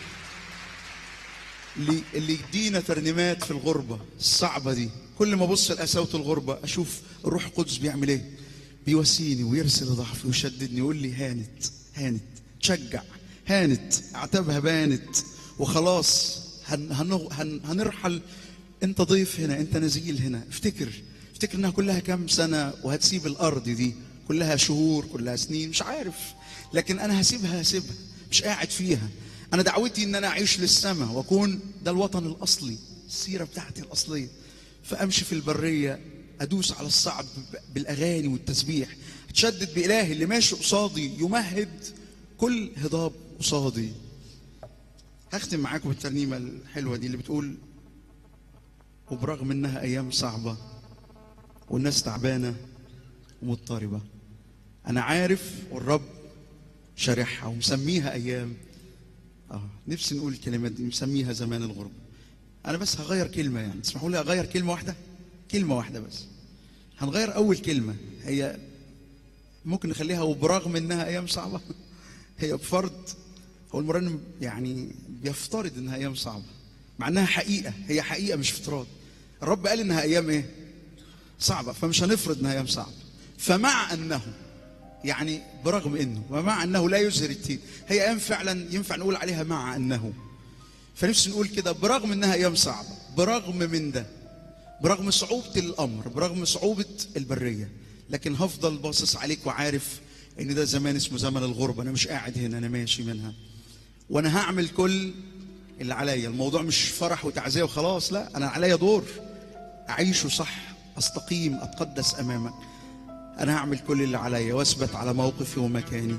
اللي اللي يدينا ترنيمات في الغربه الصعبه دي كل ما ابص لقساوه الغربه اشوف الروح القدس بيعمل ايه بيواسيني ويرسل ضعفي ويشددني يقول لي هانت هانت تشجع هانت اعتبها بانت وخلاص هن هن هن هنرحل انت ضيف هنا انت نزيل هنا افتكر افتكر انها كلها كام سنه وهتسيب الارض دي كلها شهور كلها سنين مش عارف لكن انا هسيبها هسيبها مش قاعد فيها انا دعوتي ان انا اعيش للسماء واكون ده الوطن الاصلي السيره بتاعتي الاصليه فامشي في البريه ادوس على الصعب بالاغاني والتسبيح اتشدد بالهي اللي ماشي قصادي يمهد كل هضاب قصادي هختم معاكم بالترنيمه الحلوه دي اللي بتقول وبرغم انها ايام صعبه والناس تعبانه ومضطربه انا عارف والرب شارحها ومسميها ايام اه نفسي نقول الكلمات دي مسميها زمان الغربه انا بس هغير كلمه يعني تسمحوا لي اغير كلمه واحده كلمه واحده بس هنغير اول كلمه هي ممكن نخليها وبرغم انها ايام صعبه هي بفرض هو المرنم يعني بيفترض انها ايام صعبه مع انها حقيقه هي حقيقه مش افتراض الرب قال انها ايام ايه صعبه فمش هنفرض انها ايام صعبه فمع انه يعني برغم انه ومع انه لا يزهر التين هي ايام فعلا ينفع نقول عليها مع انه فنفسي نقول كده برغم انها ايام صعبه برغم من ده برغم صعوبه الامر برغم صعوبه البريه لكن هفضل باصص عليك وعارف ان ده زمان اسمه زمن الغربه انا مش قاعد هنا انا ماشي منها وانا هعمل كل اللي عليا الموضوع مش فرح وتعزيه وخلاص لا انا عليا دور اعيشه صح استقيم اتقدس امامك انا هعمل كل اللي عليا واثبت على موقفي ومكاني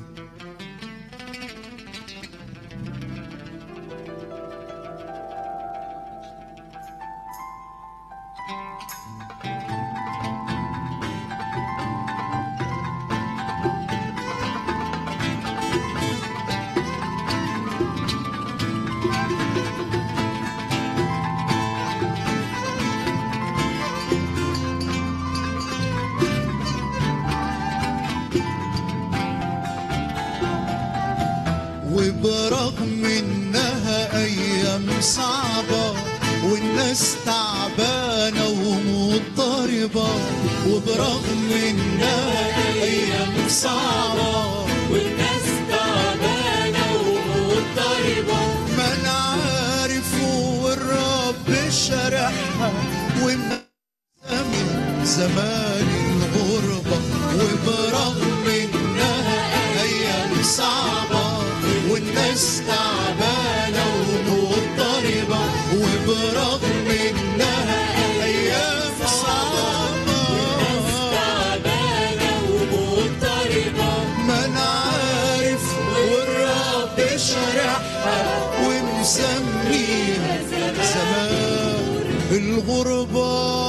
وبرغم انها ايام صعبة والناس تعبانة ومضطربة وبرغم انها ايام صعبة والناس تعبانة ومضطربة ما انا عارف والرب شرحها والناس من زمان الغربة وبرغم انها ايام صعبة والناس تعبانة ومضطربة وبرغم انها ايام صعبة تعبانة ومضطربة ما انا عارف والرب شرحها ومسميها زمان الغربة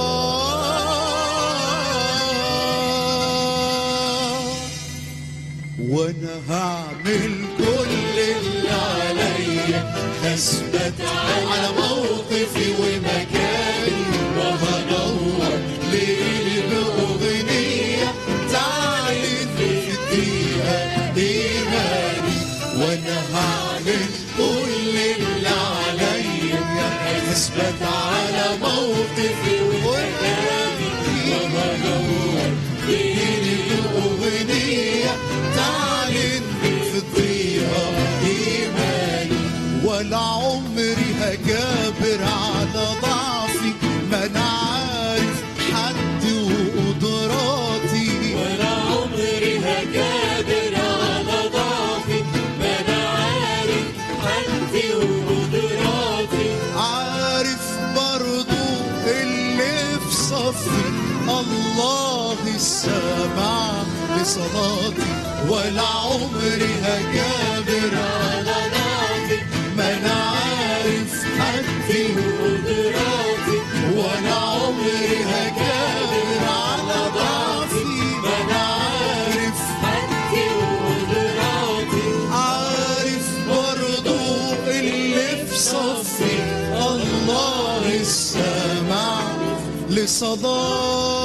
وانا هعمل كل اللي عليا هثبت على موقفي ومكاني وهدور ليلي باغنيه تعلن فيها ايماني وانا هعمل كل اللي عليا هثبت على موقفي ومكاني وهدور ليلي باغنيه تعلن فيها ايماني ولا عمري هجابر على ضعفي ما انا عارف حدي وقدراتي ولا عمري هجابر على ضعفي ما انا عارف حالتي وقدراتي عارف برضو اللي في صفي الله السمع لصلاتي ولا عمري هجابر على ضعفي ما انا عارف حدي وقدراتي ولا عمري هجابر على ضعفي ما انا عارف حالتي وقدراتي عارف برضو اللي في صفي الله السمع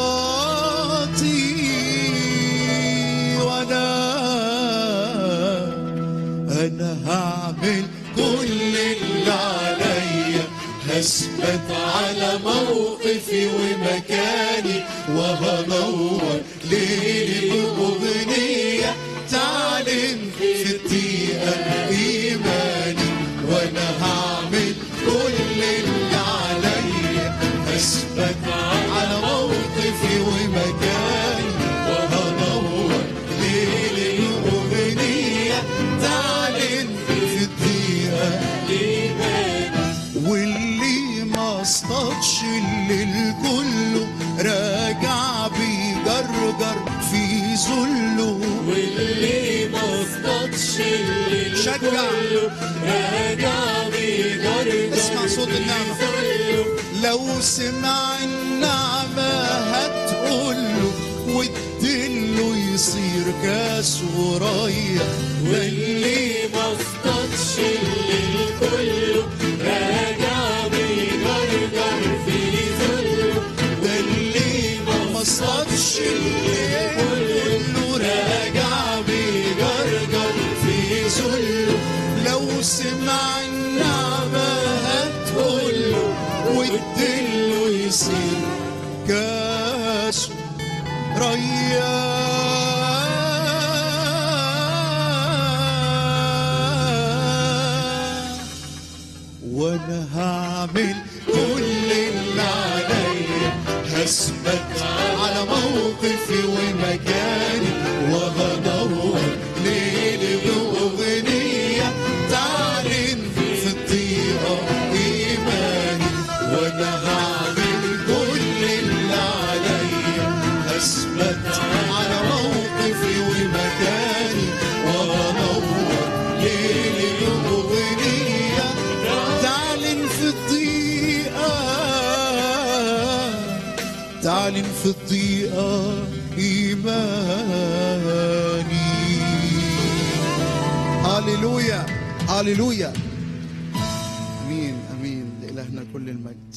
لصلاتي وانا انا هعمل كل اللي عليا هثبت على موقفي ومكاني وهنور ليلي بأغنية تعلن في الدقيقة إيماني وأنا هعمل كل اللي عليا هثبت على موقفي ومكاني وهنور ليلي بأغنية تعلن في الدقيقة واللي ما اصطادش الليل كله راجع بيجرجر في ذله واللي ما اصطادش الليل شجع. كله راجع بيجرجر اسمع صوت النعمة. بيذله. لو سمع النعمة هتقوله وتدله يصير كاس ورايا واللي ما اصطادش الليل كله راجع بيجرجر في ذله ده اللي ما اصطادش الليل كله راجع بيجرجر في ذله لو سمع النعمة هتقوله وتدله يصير كاس ريان وانا هعمل كل اللي عليا هثبت على موقفي ومكاني وهدور ليلي باغنيه تعلن في الضيقه ايماني وانا هعمل كل اللي عليا هثبت على موقفي ومكاني وهدور ليلي باغنيه تعلن في الضيقة تعلن في الضيقة إيماني هللويا هللويا أمين أمين لإلهنا كل المجد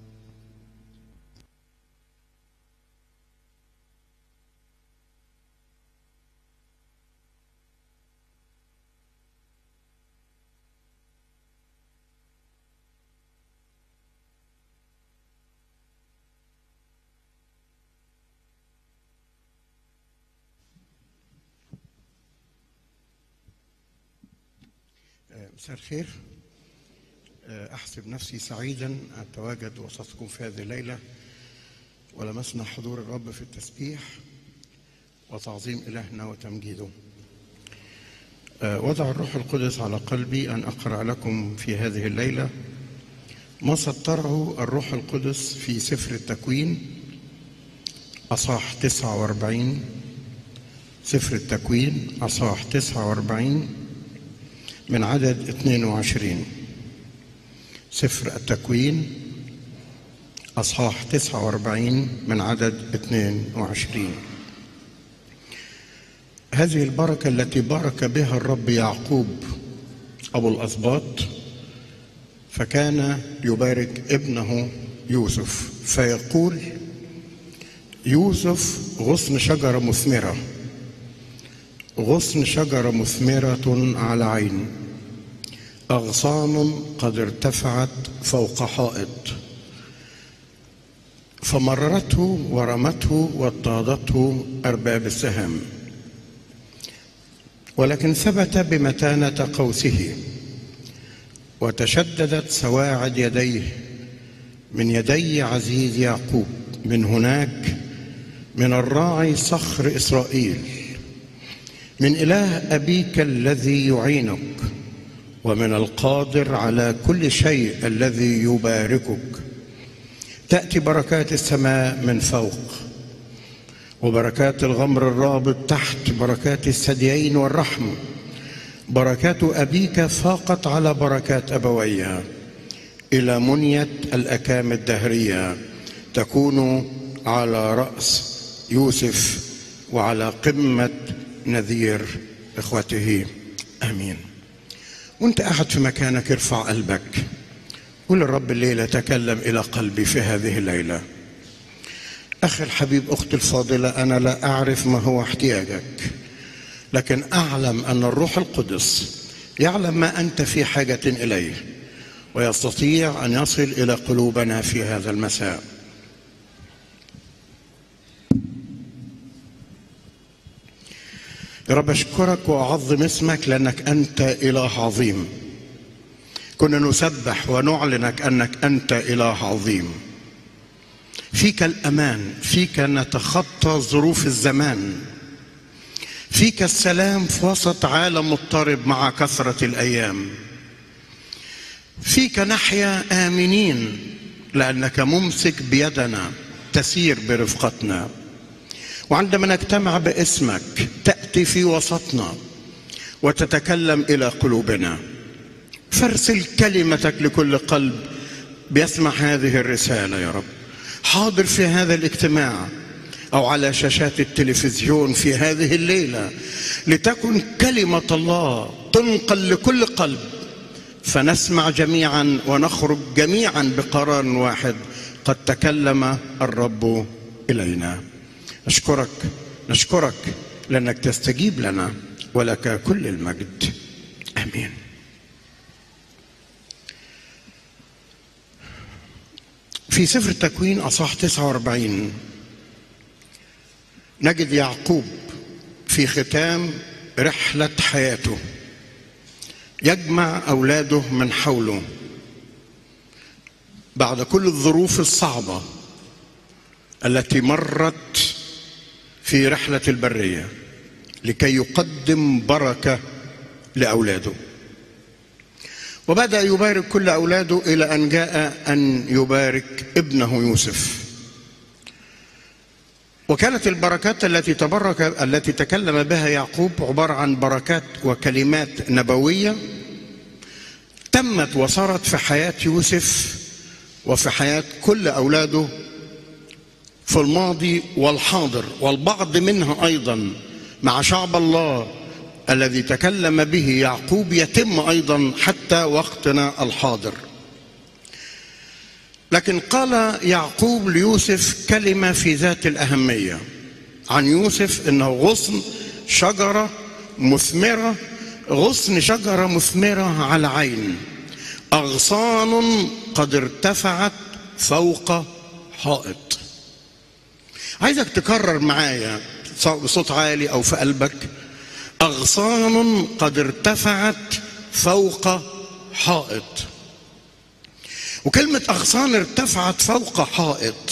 مساء الخير أحسب نفسي سعيدا أن أتواجد وسطكم في هذه الليلة ولمسنا حضور الرب في التسبيح وتعظيم إلهنا وتمجيده آه، وضع الروح القدس على قلبي أن أقرأ لكم في هذه الليلة ما سطره الروح القدس في سفر التكوين أصح 49 سفر التكوين أصح 49 من عدد 22 سفر التكوين أصحاح 49 من عدد 22 هذه البركة التي بارك بها الرب يعقوب أبو الأسباط فكان يبارك ابنه يوسف فيقول يوسف غصن شجرة مثمرة غصن شجرة مثمرة على عين أغصان قد ارتفعت فوق حائط فمررته ورمته واضطهدته أرباب السهام ولكن ثبت بمتانة قوسه وتشددت سواعد يديه من يدي عزيز يعقوب من هناك من الراعي صخر إسرائيل من إله أبيك الذي يعينك ومن القادر على كل شيء الذي يباركك تأتي بركات السماء من فوق وبركات الغمر الرابط تحت بركات الثديين والرحم بركات أبيك فاقت على بركات أبويها إلى منية الأكام الدهرية تكون على رأس يوسف وعلى قمة نذير إخوته آمين وانت قاعد في مكانك ارفع قلبك قول الرب الليلة تكلم إلى قلبي في هذه الليلة أخي الحبيب أختي الفاضلة أنا لا أعرف ما هو احتياجك لكن أعلم أن الروح القدس يعلم ما انت في حاجه اليه ويستطيع ان يصل الى قلوبنا في هذا المساء يا رب اشكرك واعظم اسمك لانك انت اله عظيم كنا نسبح ونعلنك انك انت اله عظيم فيك الامان فيك نتخطى ظروف الزمان فيك السلام في وسط عالم مضطرب مع كثره الايام فيك نحيا امنين لانك ممسك بيدنا تسير برفقتنا وعندما نجتمع باسمك تاتي في وسطنا وتتكلم الى قلوبنا فارسل كلمتك لكل قلب بيسمع هذه الرساله يا رب حاضر في هذا الاجتماع او على شاشات التلفزيون في هذه الليله لتكن كلمه الله تنقل لكل قلب فنسمع جميعا ونخرج جميعا بقرار واحد قد تكلم الرب الينا نشكرك نشكرك لانك تستجيب لنا ولك كل المجد امين في سفر التكوين اصح 49 نجد يعقوب في ختام رحله حياته يجمع اولاده من حوله بعد كل الظروف الصعبه التي مرت في رحله البريه لكي يقدم بركه لاولاده وبدا يبارك كل اولاده الى ان جاء ان يبارك ابنه يوسف وكانت البركات التي تبرك التي تكلم بها يعقوب عباره عن بركات وكلمات نبويه تمت وصارت في حياه يوسف وفي حياه كل اولاده في الماضي والحاضر والبعض منها ايضا مع شعب الله الذي تكلم به يعقوب يتم ايضا حتى وقتنا الحاضر لكن قال يعقوب ليوسف كلمه في ذات الاهميه عن يوسف انه غصن شجره مثمره غصن شجره مثمره على عين اغصان قد ارتفعت فوق حائط عايزك تكرر معايا بصوت عالي او في قلبك اغصان قد ارتفعت فوق حائط وكلمه اغصان ارتفعت فوق حائط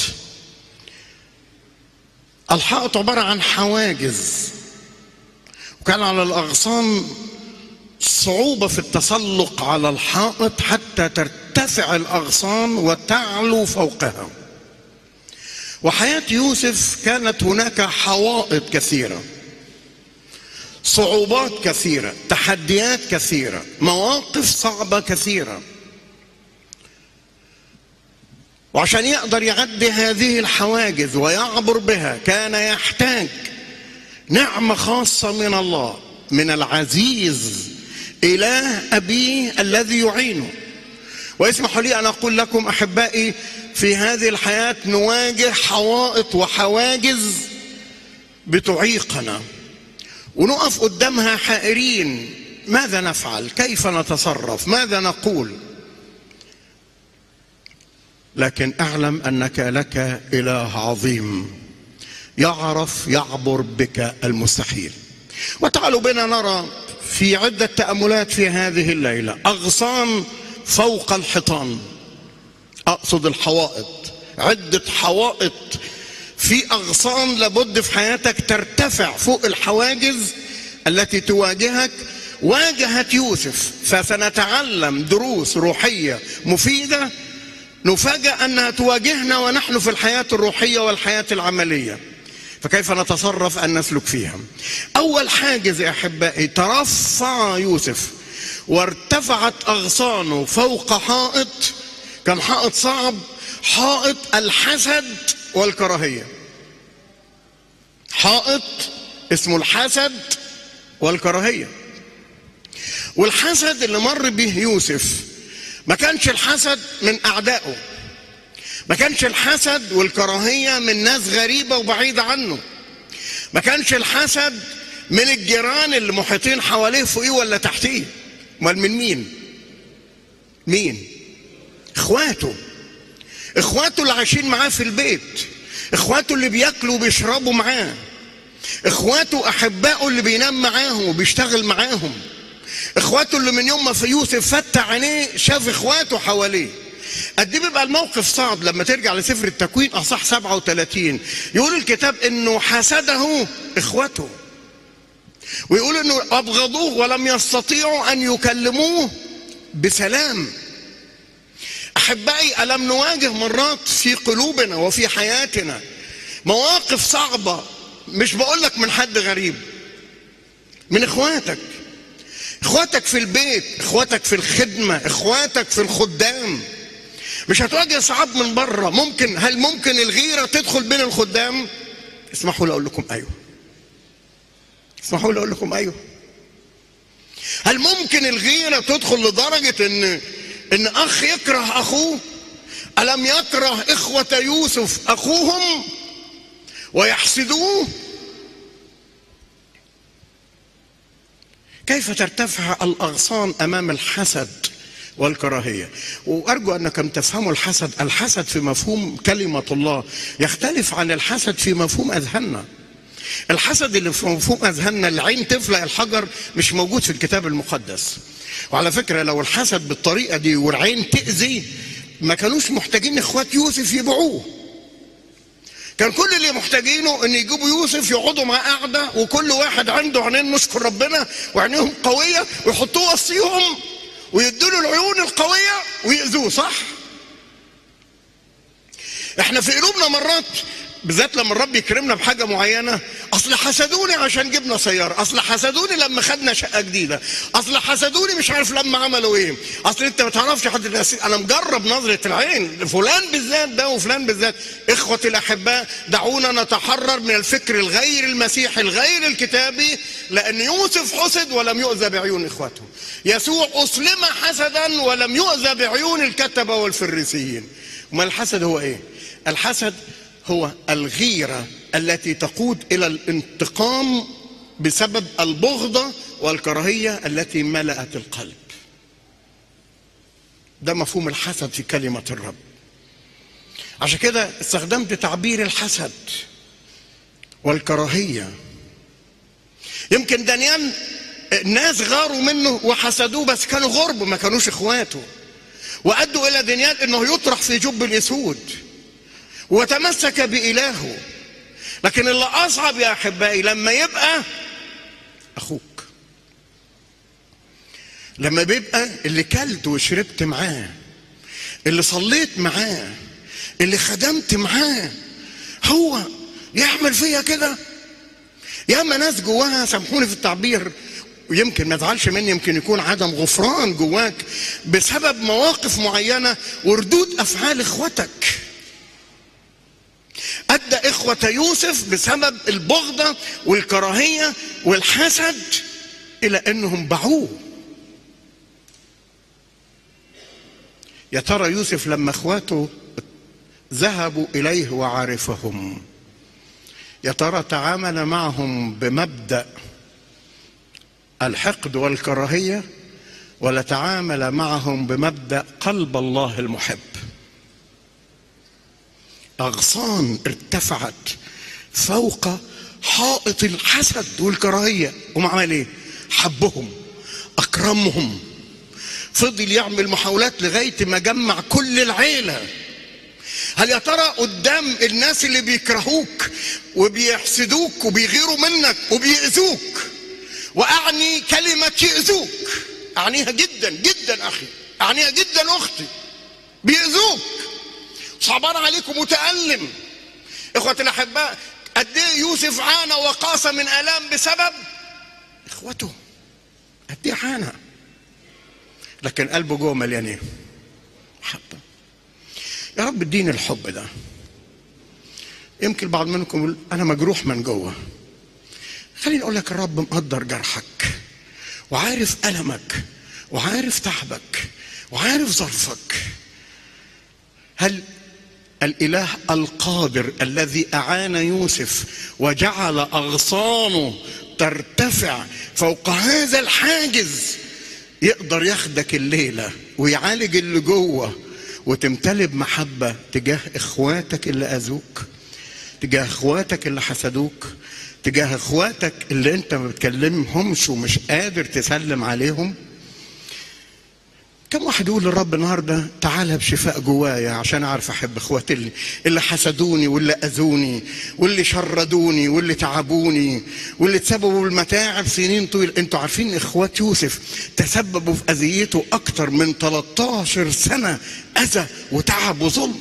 الحائط عباره عن حواجز وكان على الاغصان صعوبه في التسلق على الحائط حتى ترتفع الاغصان وتعلو فوقها وحياه يوسف كانت هناك حوائط كثيره صعوبات كثيره تحديات كثيره مواقف صعبه كثيره وعشان يقدر يعدي هذه الحواجز ويعبر بها كان يحتاج نعمه خاصه من الله من العزيز اله ابيه الذي يعينه واسمحوا لي ان اقول لكم احبائي في هذه الحياه نواجه حوائط وحواجز بتعيقنا ونقف قدامها حائرين ماذا نفعل كيف نتصرف ماذا نقول لكن اعلم انك لك اله عظيم يعرف يعبر بك المستحيل وتعالوا بنا نرى في عده تاملات في هذه الليله اغصان فوق الحيطان اقصد الحوائط عده حوائط في اغصان لابد في حياتك ترتفع فوق الحواجز التي تواجهك واجهت يوسف فسنتعلم دروس روحيه مفيده نفاجأ انها تواجهنا ونحن في الحياه الروحيه والحياه العمليه فكيف نتصرف ان نسلك فيها اول حاجز يا احبائي ترفع يوسف وارتفعت اغصانه فوق حائط كان حائط صعب حائط الحسد والكراهيه حائط اسمه الحسد والكراهيه والحسد اللي مر به يوسف ما كانش الحسد من اعدائه ما كانش الحسد والكراهيه من ناس غريبه وبعيده عنه ما كانش الحسد من الجيران اللي محيطين حواليه فوقيه ولا تحتيه امال من مين مين اخواته اخواته اللي عايشين معاه في البيت اخواته اللي بياكلوا وبيشربوا معاه اخواته احبائه اللي بينام معاهم وبيشتغل معاهم اخواته اللي من يوم ما في يوسف فتح عينيه شاف اخواته حواليه قد ايه بيبقى الموقف صعب لما ترجع لسفر التكوين اصح 37 يقول الكتاب انه حسده اخوته ويقول انه ابغضوه ولم يستطيعوا ان يكلموه بسلام احبائي الم نواجه مرات في قلوبنا وفي حياتنا مواقف صعبه مش بقول لك من حد غريب من اخواتك اخواتك في البيت اخواتك في الخدمه اخواتك في الخدام مش هتواجه صعاب من بره ممكن هل ممكن الغيره تدخل بين الخدام اسمحوا لي اقول لكم ايوه اسمحوا لي اقول لكم ايوه هل ممكن الغيره تدخل لدرجه ان ان اخ يكره اخوه الم يكره اخوه يوسف اخوهم ويحسدوه كيف ترتفع الاغصان امام الحسد والكراهيه وارجو انكم تفهموا الحسد الحسد في مفهوم كلمه الله يختلف عن الحسد في مفهوم اذهاننا الحسد اللي في مفهوم اذهاننا العين تفلق الحجر مش موجود في الكتاب المقدس وعلى فكره لو الحسد بالطريقه دي والعين تاذي ما كانوش محتاجين اخوات يوسف يبيعوه كان كل اللي محتاجينه ان يجيبوا يوسف يقعدوا معاه قعده وكل واحد عنده عينين نشكر ربنا وعينيهم قويه ويحطوه وسطيهم ويدوا له العيون القويه ويأذوه صح؟ احنا في قلوبنا مرات بالذات لما الرب يكرمنا بحاجه معينه اصل حسدوني عشان جبنا سياره اصل حسدوني لما خدنا شقه جديده اصل حسدوني مش عارف لما عملوا ايه اصل انت ما تعرفش حد الناس انا مجرب نظره العين فلان بالذات ده وفلان بالذات اخوتي الاحباء دعونا نتحرر من الفكر الغير المسيحي الغير الكتابي لان يوسف حسد ولم يؤذى بعيون اخوته يسوع اسلم حسدا ولم يؤذى بعيون الكتبه والفريسيين ما الحسد هو ايه الحسد هو الغيرة التي تقود إلى الانتقام بسبب البغضة والكراهية التي ملأت القلب ده مفهوم الحسد في كلمة الرب عشان كده استخدمت تعبير الحسد والكراهية يمكن دانيال الناس غاروا منه وحسدوه بس كانوا غرب ما كانوش اخواته وأدوا إلى دانيال أنه يطرح في جب الأسود وتمسك بإلهه لكن اللي أصعب يا أحبائي لما يبقى أخوك لما بيبقى اللي كلت وشربت معاه اللي صليت معاه اللي خدمت معاه هو يعمل فيا كده ياما ناس جواها سامحوني في التعبير ويمكن ما تزعلش مني يمكن يكون عدم غفران جواك بسبب مواقف معينه وردود افعال اخوتك أدى إخوة يوسف بسبب البغضة والكراهية والحسد إلى أنهم باعوه يا ترى يوسف لما إخواته ذهبوا إليه وعرفهم يا ترى تعامل معهم بمبدأ الحقد والكراهية ولا تعامل معهم بمبدأ قلب الله المحب أغصان ارتفعت فوق حائط الحسد والكراهية وما عمل ايه حبهم أكرمهم فضل يعمل محاولات لغاية ما جمع كل العيلة هل يا ترى قدام الناس اللي بيكرهوك وبيحسدوك وبيغيروا منك وبيأذوك وأعني كلمة يأذوك أعنيها جدا جدا أخي أعنيها جدا أختي بيأذوك صعبان عليكم متألم إخوة الأحباء قد إيه يوسف عانى وقاس من آلام بسبب إخوته قد إيه عانى لكن قلبه جوه مليان إيه؟ حبة يا رب اديني الحب ده يمكن بعض منكم يقول أنا مجروح من جوه خليني أقول لك الرب مقدر جرحك وعارف ألمك وعارف تعبك وعارف ظرفك هل الاله القادر الذي اعان يوسف وجعل اغصانه ترتفع فوق هذا الحاجز يقدر ياخدك الليله ويعالج اللي جوه وتمتلي بمحبه تجاه اخواتك اللي اذوك تجاه اخواتك اللي حسدوك تجاه اخواتك اللي انت ما بتكلمهمش ومش قادر تسلم عليهم كم واحد يقول للرب النهارده تعالى بشفاء جوايا عشان اعرف احب اخواتي اللي, اللي حسدوني واللي اذوني واللي شردوني واللي تعبوني واللي تسببوا المتاعب سنين طويل انتوا عارفين اخوات يوسف تسببوا في اذيته اكتر من 13 سنه اذى وتعب وظلم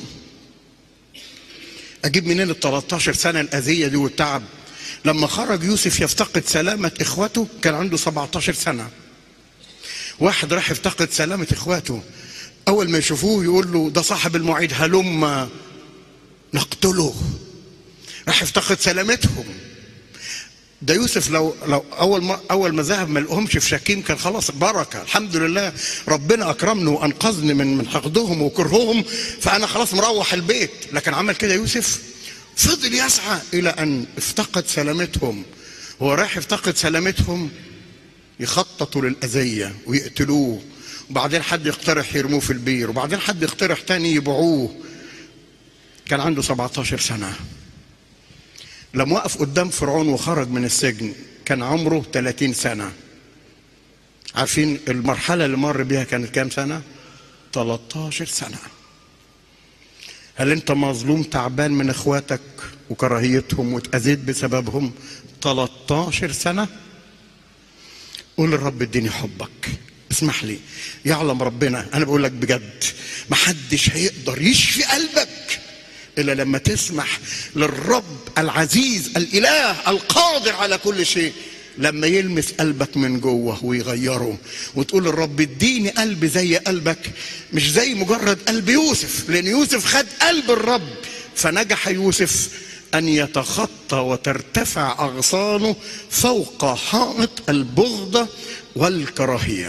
اجيب منين ال 13 سنه الاذيه دي والتعب لما خرج يوسف يفتقد سلامه اخوته كان عنده 17 سنه واحد راح يفتقد سلامة اخواته اول ما يشوفوه يقول له ده صاحب المواعيد هلم نقتله راح يفتقد سلامتهم ده يوسف لو لو اول ما اول ما ذهب ما لقوهمش في شكيم كان خلاص بركه الحمد لله ربنا اكرمني وانقذني من من حقدهم وكرههم فانا خلاص مروح البيت لكن عمل كده يوسف فضل يسعى الى ان افتقد سلامتهم هو رايح يفتقد سلامتهم يخططوا للأذية ويقتلوه وبعدين حد يقترح يرموه في البير وبعدين حد يقترح تاني يبيعوه كان عنده 17 سنة لما وقف قدام فرعون وخرج من السجن كان عمره 30 سنة عارفين المرحلة اللي مر بيها كانت كام سنة 13 سنة هل انت مظلوم تعبان من اخواتك وكراهيتهم واتأذيت بسببهم 13 سنة قول للرب اديني حبك اسمح لي يعلم ربنا انا بقول لك بجد محدش هيقدر يشفي قلبك الا لما تسمح للرب العزيز الاله القادر على كل شيء لما يلمس قلبك من جوه ويغيره وتقول للرب اديني قلب زي قلبك مش زي مجرد قلب يوسف لان يوسف خد قلب الرب فنجح يوسف ان يتخطى وترتفع اغصانه فوق حائط البغضه والكراهيه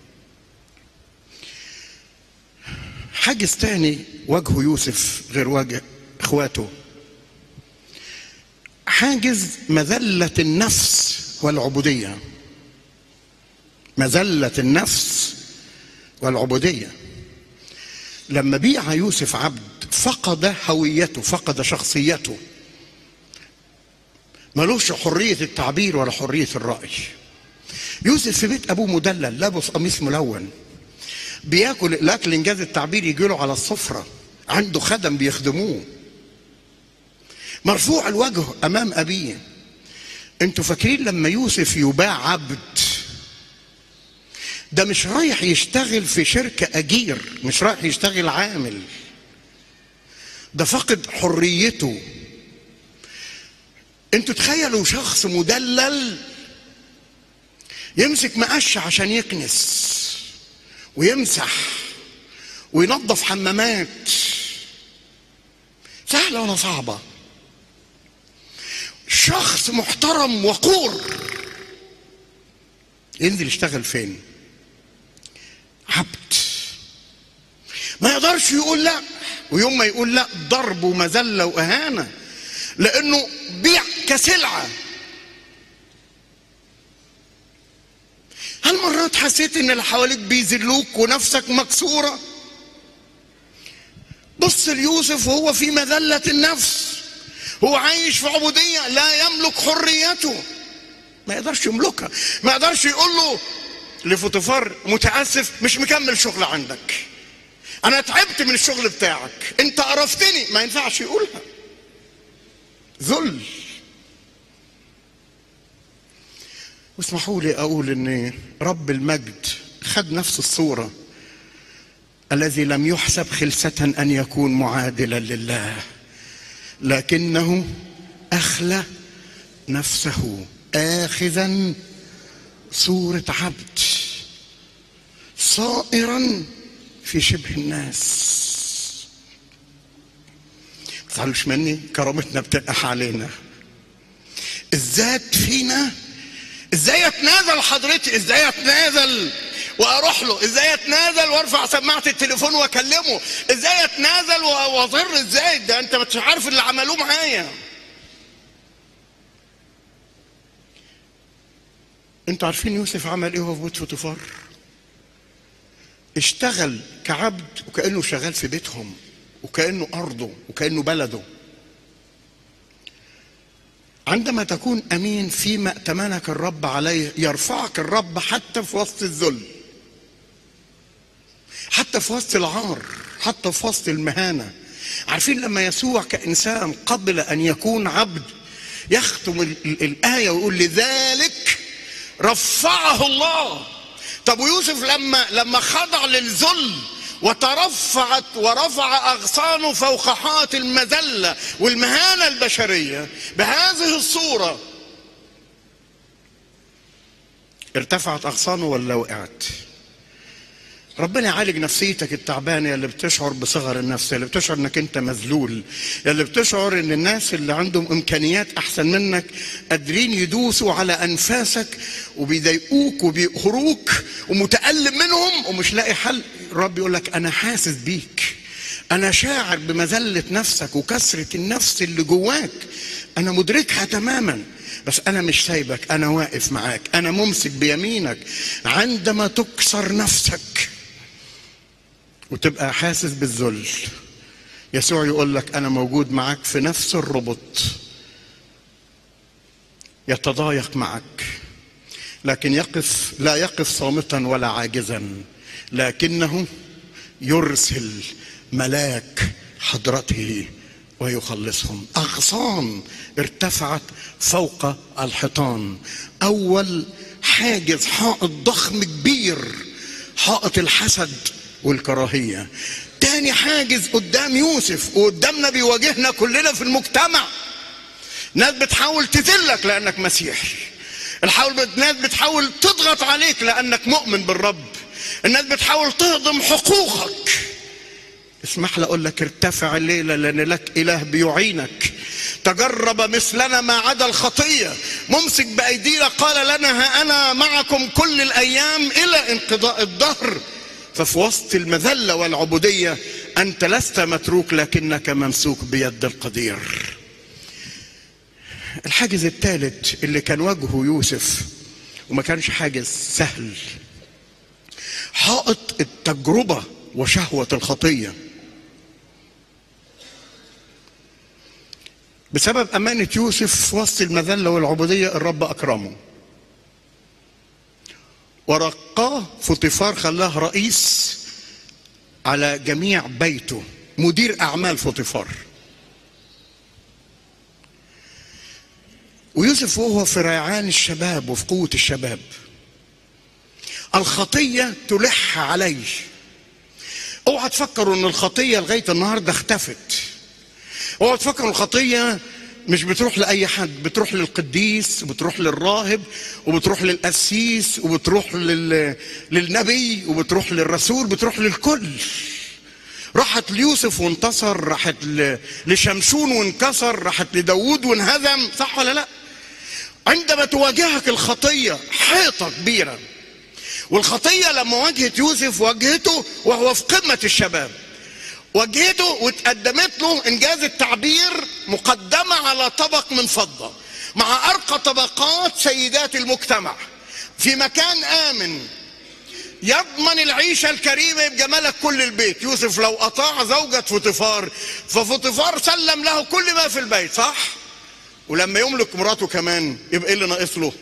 حاجز تاني وجه يوسف غير وجه اخواته حاجز مذله النفس والعبوديه مذله النفس والعبوديه لما بيع يوسف عبد فقد هويته فقد شخصيته ملوش حرية التعبير ولا حرية الرأي يوسف في بيت أبوه مدلل لابس قميص ملون بياكل الأكل إنجاز التعبير يجيله على السفرة عنده خدم بيخدموه مرفوع الوجه أمام أبيه انتوا فاكرين لما يوسف يباع عبد ده مش رايح يشتغل في شركة أجير مش رايح يشتغل عامل ده فقد حريته انتوا تخيلوا شخص مدلل يمسك مقش عشان يكنس ويمسح وينظف حمامات سهلة ولا صعبة شخص محترم وقور ينزل يشتغل فين عبد ما يقدرش يقول لا ويوم ما يقول لا ضرب ومذله واهانه لانه بيع كسلعه هل مرات حسيت ان اللي حواليك بيذلوك ونفسك مكسوره بص ليوسف وهو في مذله النفس هو عايش في عبوديه لا يملك حريته ما يقدرش يملكها ما يقدرش يقول له لفوتوفار متاسف مش مكمل شغل عندك انا تعبت من الشغل بتاعك انت قرفتني ما ينفعش يقولها ذل واسمحوا لي اقول ان رب المجد خد نفس الصوره الذي لم يحسب خلسة ان يكون معادلا لله لكنه اخلى نفسه اخذا صوره عبد صائرا في شبه الناس تزعلوش مني كرامتنا بتنقح علينا الذات فينا ازاي اتنازل حضرتي ازاي اتنازل واروح له ازاي اتنازل وارفع سماعه التليفون واكلمه ازاي اتنازل واضر ازاي ده انت مش عارف اللي عملوه معايا انتوا عارفين يوسف عمل ايه وهو في بيت فوتوفار اشتغل كعبد وكأنه شغال في بيتهم وكأنه أرضه وكأنه بلده عندما تكون أمين فيما ائتمنك الرب عليه يرفعك الرب حتى في وسط الذل حتى في وسط العار حتى في وسط المهانة عارفين لما يسوع كإنسان قبل أن يكون عبد يختم ال- ال- الآية ويقول لذلك رفعه الله طب ويوسف لما لما خضع للذل وترفعت ورفع أغصانه فوق حائط المذلة والمهانة البشرية بهذه الصورة ارتفعت أغصانه ولا وقعت؟ ربنا يعالج نفسيتك التعبانة يا اللي بتشعر بصغر النفس يا اللي بتشعر انك انت مذلول يا اللي بتشعر ان الناس اللي عندهم امكانيات احسن منك قادرين يدوسوا على انفاسك وبيضايقوك وبيقهروك ومتألم منهم ومش لاقي حل الرب يقول لك انا حاسس بيك انا شاعر بمذلة نفسك وكسرة النفس اللي جواك انا مدركها تماما بس انا مش سايبك انا واقف معاك انا ممسك بيمينك عندما تكسر نفسك وتبقى حاسس بالذل يسوع يقول لك انا موجود معك في نفس الربط يتضايق معك لكن يقف لا يقف صامتا ولا عاجزا لكنه يرسل ملاك حضرته ويخلصهم اغصان ارتفعت فوق الحيطان اول حاجز حائط ضخم كبير حائط الحسد والكراهيه تاني حاجز قدام يوسف وقدامنا بيواجهنا كلنا في المجتمع ناس بتحاول تذلك لانك مسيحي الحاول الناس بتحاول تضغط عليك لانك مؤمن بالرب الناس بتحاول تهضم حقوقك اسمح لي اقول لك ارتفع الليله لان لك اله بيعينك تجرب مثلنا ما عدا الخطيه ممسك بايدينا قال لنا ها انا معكم كل الايام الى انقضاء الدهر ففي وسط المذله والعبوديه انت لست متروك لكنك ممسوك بيد القدير الحاجز الثالث اللي كان وجهه يوسف وما كانش حاجز سهل حائط التجربه وشهوه الخطيه بسبب أمانة يوسف في وسط المذلة والعبودية الرب أكرمه ورقاه فوطيفار خلاه رئيس على جميع بيته مدير أعمال فوطيفار ويوسف وهو في ريعان الشباب وفي قوة الشباب الخطية تلح عليه اوعى تفكروا ان الخطية لغاية النهاردة اختفت اوعى تفكر الخطيه مش بتروح لاي حد بتروح للقديس وبتروح للراهب وبتروح للقسيس وبتروح لل... للنبي وبتروح للرسول بتروح للكل راحت ليوسف وانتصر راحت ل... لشمشون وانكسر راحت لداود وانهزم صح ولا لا عندما تواجهك الخطيه حيطه كبيره والخطيه لما واجهت يوسف واجهته وهو في قمه الشباب واجهته واتقدمت له انجاز التعبير مقدمه على طبق من فضه مع ارقى طبقات سيدات المجتمع في مكان امن يضمن العيشه الكريمه يبقى ملك كل البيت يوسف لو اطاع زوجة فوطيفار ففوطيفار سلم له كل ما في البيت صح ولما يملك مراته كمان يبقى ايه اللي ناقص له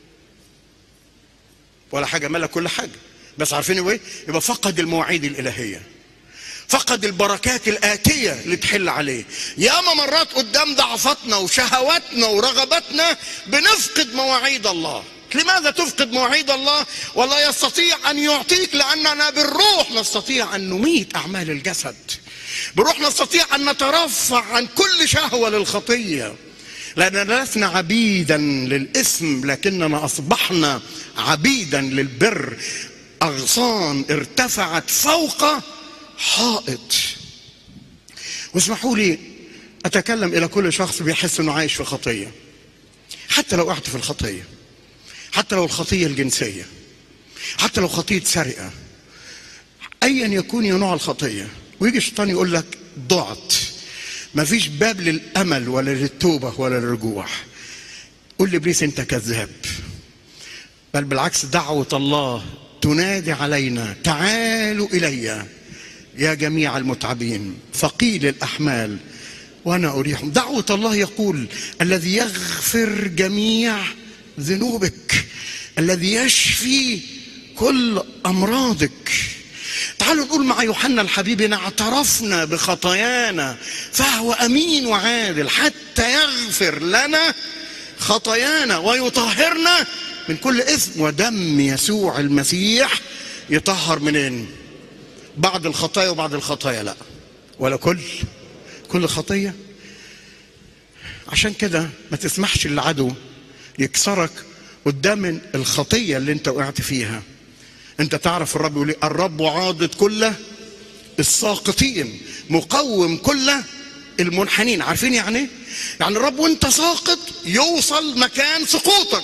ولا حاجه ملك كل حاجه بس عارفين ايه يبقى فقد المواعيد الالهيه فقد البركات الآتية اللي تحل عليه ياما مرات قدام ضعفتنا وشهواتنا ورغباتنا بنفقد مواعيد الله لماذا تفقد مواعيد الله ولا يستطيع أن يعطيك لأننا بالروح نستطيع أن نميت أعمال الجسد بالروح نستطيع أن نترفع عن كل شهوة للخطية لأننا لسنا عبيدا للإثم لكننا أصبحنا عبيدا للبر أغصان ارتفعت فوق حائط واسمحوا لي اتكلم الى كل شخص بيحس انه عايش في خطيه حتى لو وقعت في الخطيه حتى لو الخطيه الجنسيه حتى لو خطيه سرقه ايا يكون نوع الخطيه ويجي الشيطان يقول لك ضعت مفيش باب للامل ولا للتوبه ولا للرجوع قول لابليس انت كذاب بل بالعكس دعوه الله تنادي علينا تعالوا الي يا جميع المتعبين ثقيل الاحمال وانا اريحهم دعوه الله يقول الذي يغفر جميع ذنوبك الذي يشفي كل امراضك تعالوا نقول مع يوحنا الحبيب إن اعترفنا بخطايانا فهو امين وعادل حتى يغفر لنا خطايانا ويطهرنا من كل اثم ودم يسوع المسيح يطهر منين بعض الخطايا وبعض الخطايا لا ولا كل كل خطيه عشان كده ما تسمحش للعدو يكسرك قدام الخطيه اللي انت وقعت فيها انت تعرف الرب يقول إيه؟ الرب عاضد كل الساقطين مقوم كل المنحنين عارفين يعني ايه يعني الرب وانت ساقط يوصل مكان سقوطك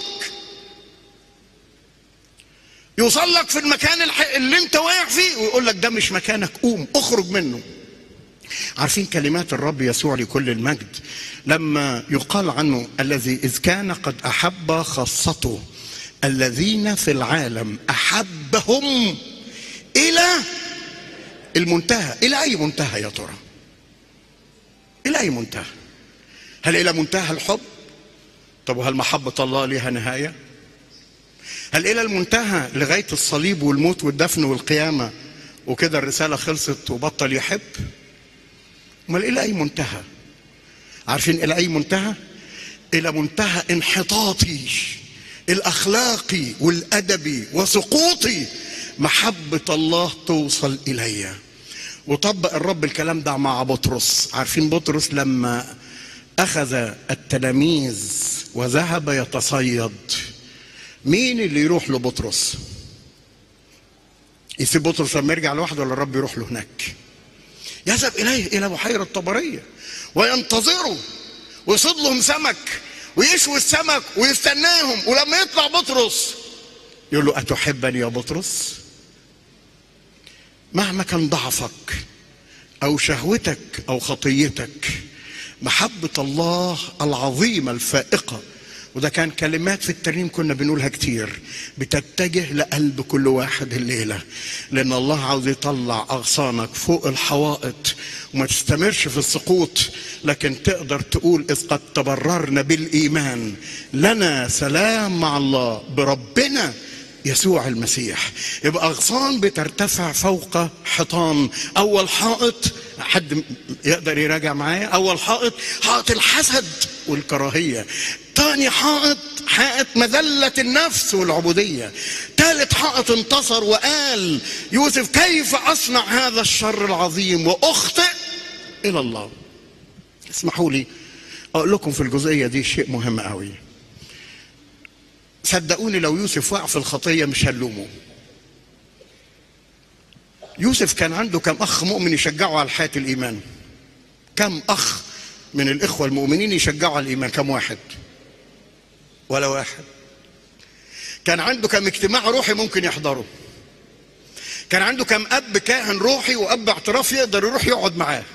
يوصل لك في المكان الح- اللي انت واقع فيه ويقول لك ده مش مكانك قوم اخرج منه عارفين كلمات الرب يسوع لكل المجد لما يقال عنه الذي اذ كان قد احب خاصته الذين في العالم احبهم الى المنتهى الى اي منتهى يا ترى الى اي منتهى هل الى منتهى الحب طب وهل محبه الله لها نهايه هل الى المنتهى لغايه الصليب والموت والدفن والقيامه وكده الرساله خلصت وبطل يحب امال الى اي منتهى عارفين الى اي منتهى الى منتهى انحطاطي الاخلاقي والادبي وسقوطي محبه الله توصل الي وطبق الرب الكلام ده مع بطرس عارفين بطرس لما اخذ التلاميذ وذهب يتصيد مين اللي يروح لبطرس يسيب بطرس لما يرجع لوحده ولا الرب يروح له هناك يذهب اليه الى بحيره طبريه وينتظروا ويصيد لهم سمك ويشوي السمك ويستناهم ولما يطلع بطرس يقول له اتحبني يا بطرس مهما كان ضعفك او شهوتك او خطيتك محبه الله العظيمه الفائقه وده كان كلمات في الترنيم كنا بنقولها كتير بتتجه لقلب كل واحد الليلة لأن الله عاوز يطلع أغصانك فوق الحوائط وما تستمرش في السقوط لكن تقدر تقول إذ قد تبررنا بالإيمان لنا سلام مع الله بربنا يسوع المسيح يبقى أغصان بترتفع فوق حيطان أول حائط حد يقدر يراجع معايا أول حائط حائط الحسد والكراهية تاني حائط حائط مذلة النفس والعبودية ثالث حائط انتصر وقال يوسف كيف أصنع هذا الشر العظيم وأخطئ إلى الله اسمحوا لي أقول لكم في الجزئية دي شيء مهم قوي صدقوني لو يوسف وقع في الخطية مش هنلومه يوسف كان عنده كم أخ مؤمن يشجعه على حياة الإيمان كم أخ من الإخوة المؤمنين يشجعوا على الإيمان كم واحد ولا واحد كان عنده كم اجتماع روحي ممكن يحضره كان عنده كم أب كاهن روحي وأب اعتراف يقدر يروح يقعد معاه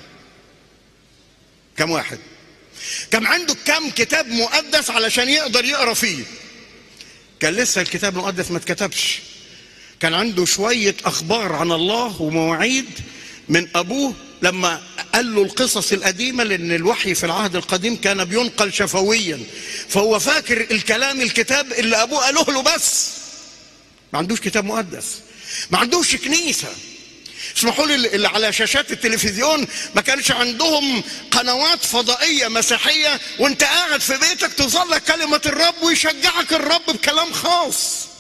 كم واحد كان عنده كم كتاب مقدس علشان يقدر يقرا فيه كان لسه الكتاب المقدس ما اتكتبش كان عنده شوية أخبار عن الله ومواعيد من أبوه لما قال له القصص القديمة لأن الوحي في العهد القديم كان بينقل شفويا فهو فاكر الكلام الكتاب اللي أبوه قاله له بس ما عندوش كتاب مقدس ما عندوش كنيسة اسمحوا لي اللي على شاشات التلفزيون ما كانش عندهم قنوات فضائية مسيحية وانت قاعد في بيتك توصل لك كلمة الرب ويشجعك الرب بكلام خاص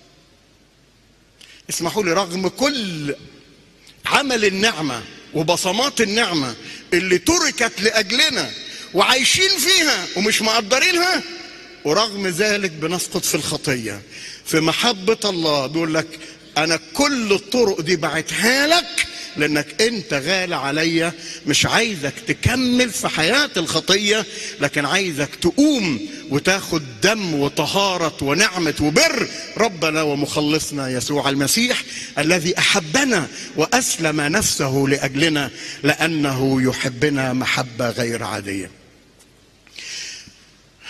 اسمحوا لي رغم كل عمل النعمة وبصمات النعمة اللي تركت لأجلنا وعايشين فيها ومش مقدرينها ورغم ذلك بنسقط في الخطية في محبة الله بيقول لك أنا كل الطرق دي بعتها لك لأنك أنت غالي عليا مش عايزك تكمل في حياة الخطية لكن عايزك تقوم وتاخد دم وطهارة ونعمة وبر ربنا ومخلصنا يسوع المسيح الذي أحبنا وأسلم نفسه لأجلنا لأنه يحبنا محبة غير عادية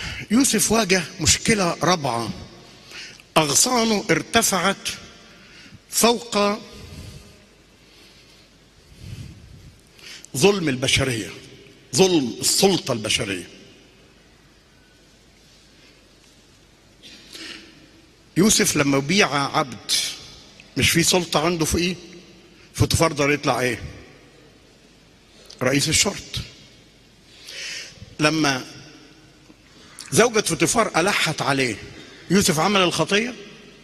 يوسف واجه مشكلة رابعة أغصانه ارتفعت فوق ظلم البشريه ظلم السلطه البشريه يوسف لما بيع عبد مش في سلطه عنده في ايه فوتوفار ده يطلع ايه رئيس الشرط لما زوجة فوتيفار ألحت عليه يوسف عمل الخطية؟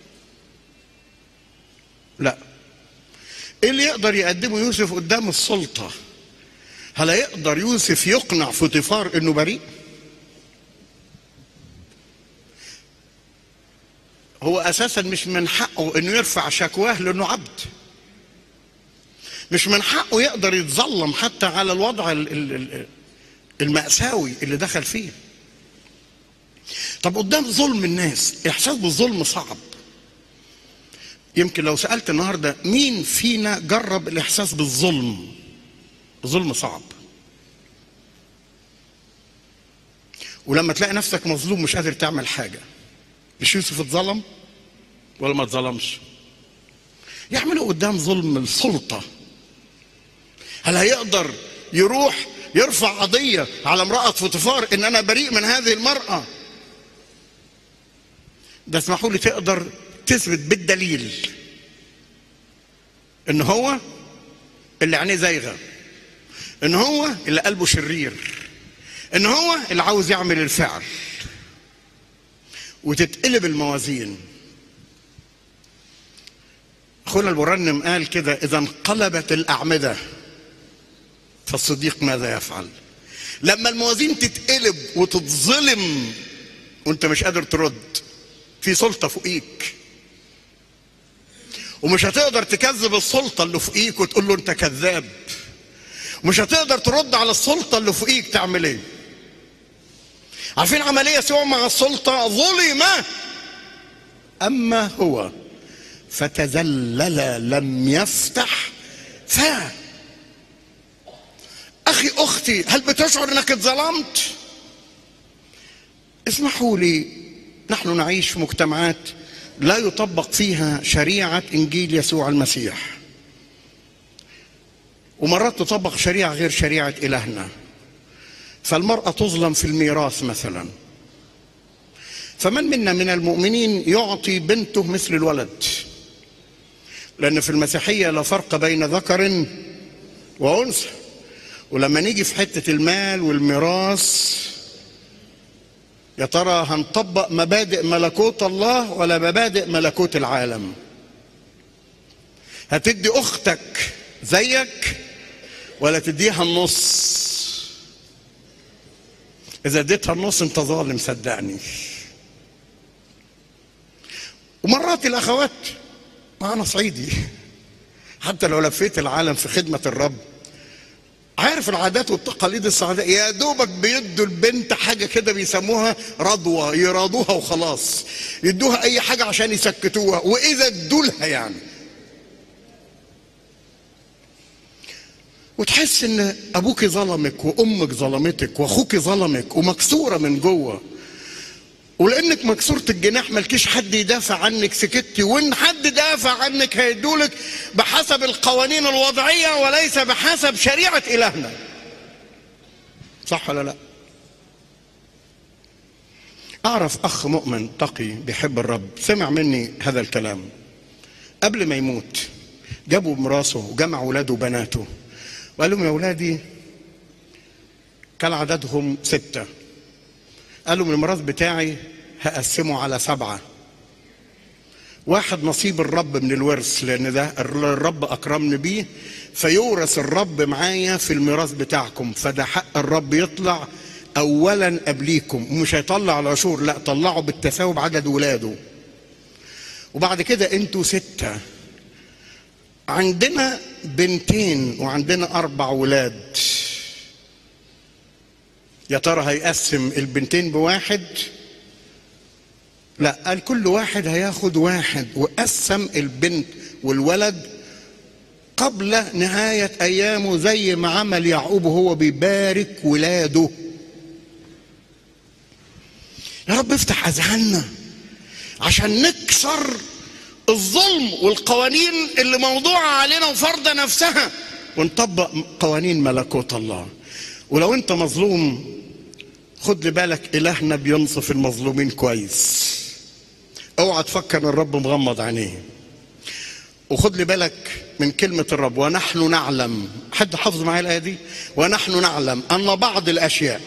لا ايه اللي يقدر يقدمه يوسف قدام السلطة؟ هل يقدر يوسف يقنع فوتيفار انه بريء؟ هو اساسا مش من حقه انه يرفع شكواه لانه عبد مش من حقه يقدر يتظلم حتى على الوضع ال- ال- ال- المأساوي اللي دخل فيه طب قدام ظلم الناس احساس بالظلم صعب يمكن لو سألت النهاردة مين فينا جرب الإحساس بالظلم ظلم صعب ولما تلاقي نفسك مظلوم مش قادر تعمل حاجة مش يوسف اتظلم ولا ما اتظلمش يعملوا قدام ظلم السلطة هل هيقدر يروح يرفع قضية على امرأة فوتيفار ان انا بريء من هذه المرأة ده اسمحوا لي تقدر تثبت بالدليل ان هو اللي عينيه زايغه ان هو اللي قلبه شرير ان هو اللي عاوز يعمل الفعل وتتقلب الموازين اخونا المرنم قال كده اذا انقلبت الاعمده فالصديق ماذا يفعل لما الموازين تتقلب وتتظلم وانت مش قادر ترد في سلطه فوقيك ومش هتقدر تكذب السلطه اللي فوقيك وتقول له انت كذاب مش هتقدر ترد على السلطه اللي فوقيك تعمل ايه عارفين عمليه سوى مع السلطه ظلم اما هو فتذلل لم يفتح فاه اخي اختي هل بتشعر انك اتظلمت اسمحوا لي نحن نعيش في مجتمعات لا يطبق فيها شريعه انجيل يسوع المسيح ومرات تطبق شريعه غير شريعه الهنا فالمراه تظلم في الميراث مثلا فمن منا من المؤمنين يعطي بنته مثل الولد لان في المسيحيه لا فرق بين ذكر وانثى ولما نيجي في حته المال والميراث يا ترى هنطبق مبادئ ملكوت الله ولا مبادئ ملكوت العالم هتدي اختك زيك ولا تديها النص اذا اديتها النص انت ظالم صدقني ومرات الاخوات ما انا صعيدي حتى لو لفيت العالم في خدمه الرب عارف العادات والتقاليد الصعيدية يا دوبك بيدوا البنت حاجة كده بيسموها رضوة يراضوها وخلاص يدوها أي حاجة عشان يسكتوها وإذا ادولها يعني وتحس ان ابوك ظلمك وامك ظلمتك واخوك ظلمك ومكسوره من جوه ولانك مكسوره الجناح مالكيش حد يدافع عنك سكتي وان حد دافع عنك هيدولك بحسب القوانين الوضعيه وليس بحسب شريعه الهنا صح ولا لا اعرف اخ مؤمن تقي بيحب الرب سمع مني هذا الكلام قبل ما يموت جابوا مراسه وجمع ولاده وبناته وقال لهم يا ولادي كان عددهم ستة قالوا من الميراث بتاعي هقسمه على سبعة واحد نصيب الرب من الورث لأن ده الرب أكرمني بيه فيورث الرب معايا في الميراث بتاعكم فده حق الرب يطلع أولا قبليكم ومش هيطلع العشور لا طلعوا بالتساوي بعدد ولاده وبعد كده انتوا ستة عندنا بنتين وعندنا أربع ولاد يا ترى هيقسم البنتين بواحد لا قال كل واحد هياخد واحد وقسم البنت والولد قبل نهاية أيامه زي ما عمل يعقوب وهو بيبارك ولاده يا رب افتح أذهاننا عشان نكسر الظلم والقوانين اللي موضوعة علينا وفرضة نفسها ونطبق قوانين ملكوت الله ولو انت مظلوم خد لي بالك إلهنا بينصف المظلومين كويس اوعى تفكر ان الرب مغمض عينيه وخد لي بالك من كلمة الرب ونحن نعلم حد حافظ معايا الآية دي ونحن نعلم أن بعض الأشياء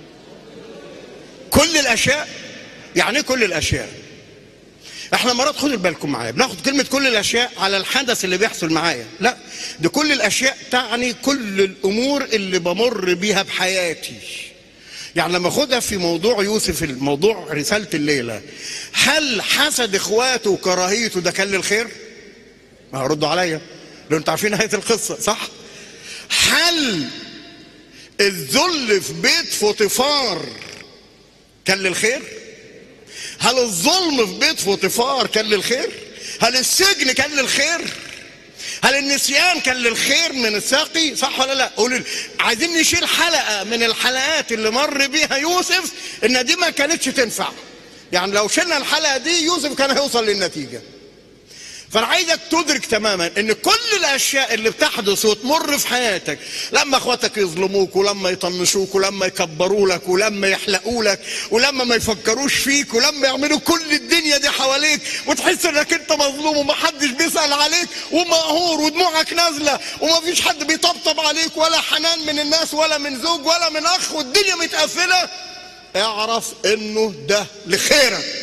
كل الأشياء يعني إيه كل الأشياء احنا مرات خدوا بالكم معايا بناخد كلمة كل الأشياء على الحدث اللي بيحصل معايا لا دي كل الأشياء تعني كل الأمور اللي بمر بيها بحياتي يعني لما اخدها في موضوع يوسف الموضوع رسالة الليلة هل حسد اخواته وكراهيته ده كان للخير؟ ما هردوا عليا لو انتوا عارفين نهاية القصة صح؟ هل الذل في بيت فوطيفار كان للخير؟ هل الظلم في بيت فوطيفار كان للخير؟ هل السجن كان للخير؟ هل النسيان كان للخير من الساقي صح ولا لا قولوا لي عايزين نشيل حلقه من الحلقات اللي مر بيها يوسف ان دي ما كانتش تنفع يعني لو شلنا الحلقه دي يوسف كان هيوصل للنتيجه فانا عايزك تدرك تماما ان كل الاشياء اللي بتحدث وتمر في حياتك لما اخواتك يظلموك ولما يطنشوك ولما يكبروا لك ولما يحلقوا لك ولما ما يفكروش فيك ولما يعملوا كل الدنيا دي حواليك وتحس انك انت مظلوم ومحدش بيسال عليك ومقهور ودموعك نازله ومفيش حد بيطبطب عليك ولا حنان من الناس ولا من زوج ولا من اخ والدنيا متقفله اعرف انه ده لخيرك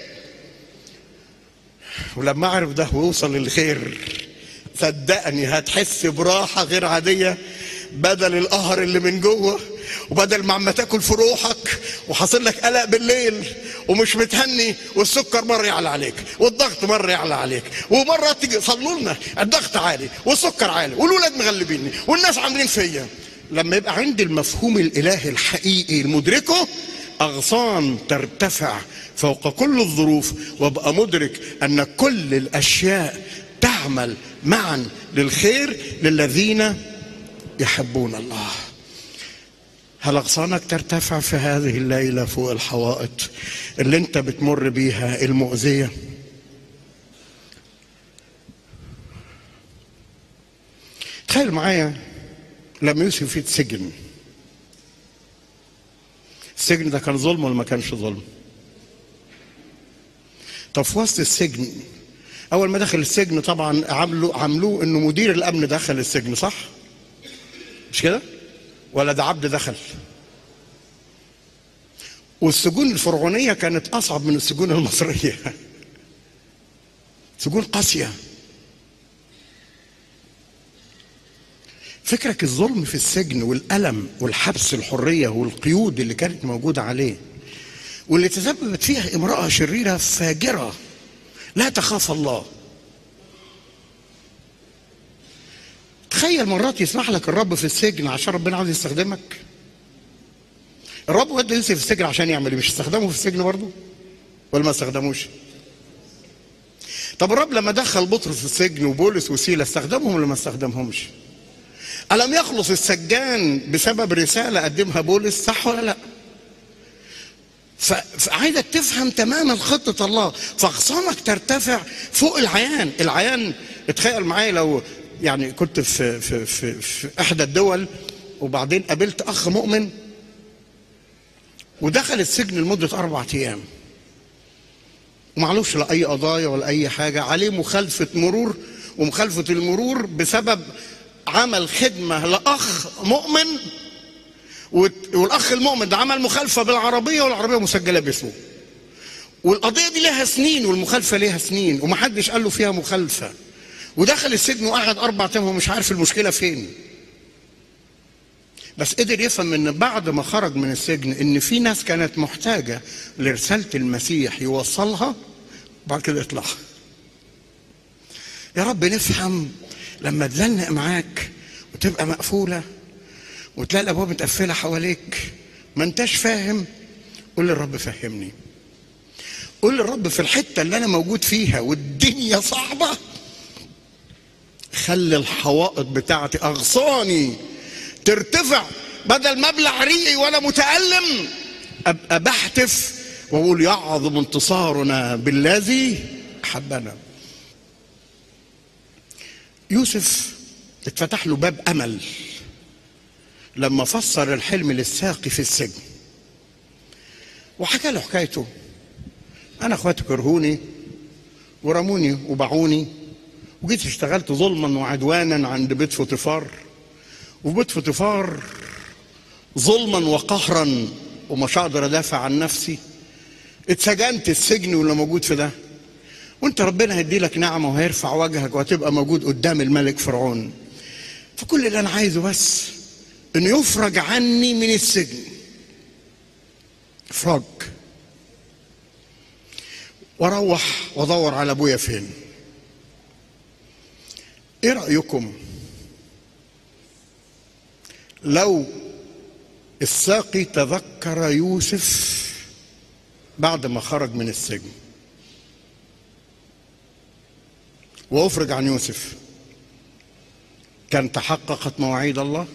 ولما اعرف ده ويوصل للخير صدقني هتحس براحه غير عاديه بدل القهر اللي من جوه وبدل ما عم تاكل في روحك وحاصل لك قلق بالليل ومش متهني والسكر مره يعلى عليك والضغط مره يعلى عليك ومره تيجي صلوا لنا الضغط عالي والسكر عالي والولاد مغلبيني والناس عاملين فيا لما يبقى عندي المفهوم الالهي الحقيقي المدركه اغصان ترتفع فوق كل الظروف وابقى مدرك ان كل الاشياء تعمل معا للخير للذين يحبون الله هل اغصانك ترتفع في هذه الليله فوق الحوائط اللي انت بتمر بيها المؤذيه تخيل معايا لما يوسف يتسجن السجن ده كان ظلم ولا ما كانش ظلم طب في وسط السجن اول ما دخل السجن طبعا عملوا عملوه انه مدير الامن دخل السجن صح مش كده ولا ده عبد دخل والسجون الفرعونيه كانت اصعب من السجون المصريه سجون قاسيه فكرك الظلم في السجن والألم والحبس الحرية والقيود اللي كانت موجودة عليه واللي تسببت فيها امرأة شريرة فاجرة لا تخاف الله تخيل مرات يسمح لك الرب في السجن عشان ربنا عاوز يستخدمك الرب ودى يوسف في السجن عشان يعمل ايه مش استخدمه في السجن برضه ولا ما استخدموش طب الرب لما دخل بطرس في السجن وبولس وسيلة استخدمهم ولا ما استخدمهمش ألم يخلص السجان بسبب رسالة قدمها بولس صح ولا لا فعايزك تفهم تماما خطة الله فأغصانك ترتفع فوق العيان العيان اتخيل معايا لو يعني كنت في, في, في, في إحدى الدول وبعدين قابلت أخ مؤمن ودخل السجن لمدة أربعة أيام ومعلوش لا أي قضايا ولا أي حاجة عليه مخالفة مرور ومخالفة المرور بسبب عمل خدمة لأخ مؤمن والاخ المؤمن ده عمل مخالفه بالعربيه والعربيه مسجله باسمه والقضيه دي لها سنين والمخالفه ليها سنين ومحدش قال له فيها مخالفه ودخل السجن وقعد اربع ايام ومش عارف المشكله فين بس قدر يفهم ان بعد ما خرج من السجن ان في ناس كانت محتاجه لرساله المسيح يوصلها بعد كده يطلع يا رب نفهم لما تزنق معاك وتبقى مقفوله وتلاقي الابواب متقفله حواليك ما انتش فاهم قول للرب فهمني قول للرب في الحته اللي انا موجود فيها والدنيا صعبه خلي الحوائط بتاعتي اغصاني ترتفع بدل ما ابلع ريقي وانا متالم ابقى بحتف واقول يعظم انتصارنا بالذي احبنا يوسف اتفتح له باب امل لما فسر الحلم للساقي في السجن وحكى له حكايته انا اخواتي كرهوني ورموني وباعوني وجيت اشتغلت ظلما وعدوانا عند بيت فوتيفار وفي بيت فوتيفار ظلما وقهرا ومش هقدر ادافع عن نفسي اتسجنت السجن واللي موجود في ده وانت ربنا هيدي لك نعمه وهيرفع وجهك وهتبقى موجود قدام الملك فرعون فكل اللي انا عايزه بس انه يفرج عني من السجن افرج واروح وادور على ابويا فين ايه رايكم لو الساقي تذكر يوسف بعد ما خرج من السجن وافرج عن يوسف كان تحققت مواعيد الله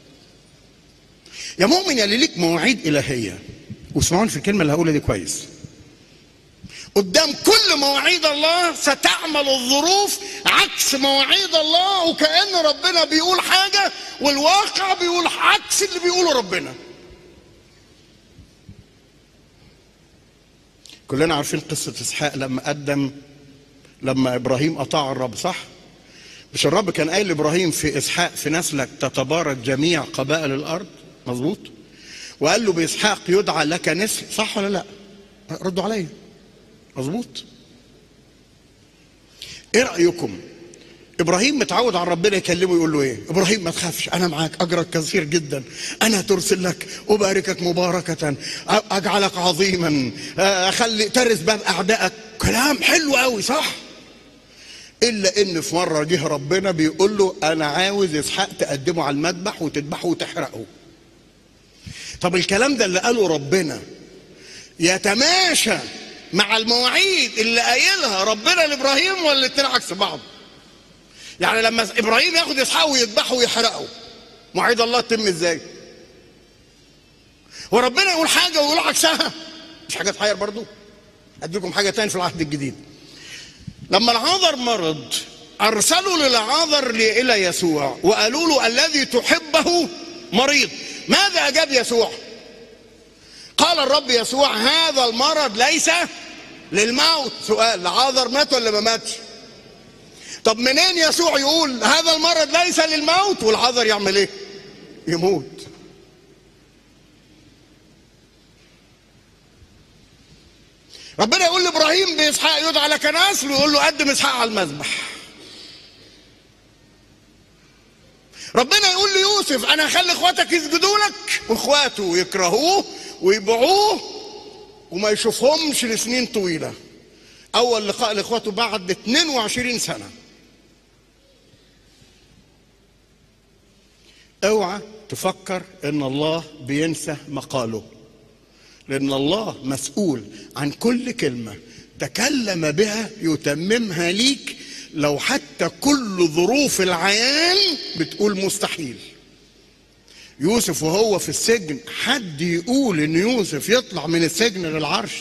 يا مؤمن يا اللي ليك مواعيد الهيه واسمعوني في الكلمه اللي هقولها دي كويس قدام كل مواعيد الله ستعمل الظروف عكس مواعيد الله وكأن ربنا بيقول حاجة والواقع بيقول عكس اللي بيقوله ربنا كلنا عارفين قصة إسحاق لما قدم لما إبراهيم أطاع الرب صح؟ مش الرب كان قايل لإبراهيم في إسحاق في نسلك تتبارك جميع قبائل الأرض مظبوط؟ وقال له بإسحاق يدعى لك نسل صح ولا لا؟ ردوا عليا مظبوط ايه رايكم ابراهيم متعود على ربنا يكلمه يقول له ايه ابراهيم ما تخافش انا معاك اجرك كثير جدا انا ترسل لك اباركك مباركه اجعلك عظيما اخلي ترث باب اعدائك كلام حلو قوي صح الا ان في مره جه ربنا بيقول له انا عاوز اسحاق تقدمه على المذبح وتذبحه وتحرقه طب الكلام ده اللي قاله ربنا يتماشى مع المواعيد اللي قايلها ربنا لابراهيم ولا الاتنين عكس بعض يعني لما ابراهيم ياخد اسحاق ويذبحه ويحرقه مواعيد الله تتم ازاي وربنا يقول حاجه ويقول عكسها مش حاجه تحير برضو اديكم حاجه تاني في العهد الجديد لما العذر مرض ارسلوا للعذر الى يسوع وقالوا له الذي تحبه مريض ماذا اجاب يسوع قال الرب يسوع هذا المرض ليس للموت سؤال لعاذر مات ولا ما ماتش طب منين يسوع يقول هذا المرض ليس للموت والعذر يعمل ايه يموت ربنا يقول لابراهيم باسحاق يدعى لك نسل ويقول له قدم اسحاق على المذبح ربنا يقول ليوسف انا هخلي اخواتك يسجدوا لك واخواته يكرهوه ويبيعوه وما يشوفهمش لسنين طويلة أول لقاء لإخواته بعد 22 سنة اوعى تفكر ان الله بينسى مقاله لان الله مسؤول عن كل كلمه تكلم بها يتممها ليك لو حتى كل ظروف العيان بتقول مستحيل يوسف وهو في السجن حد يقول ان يوسف يطلع من السجن للعرش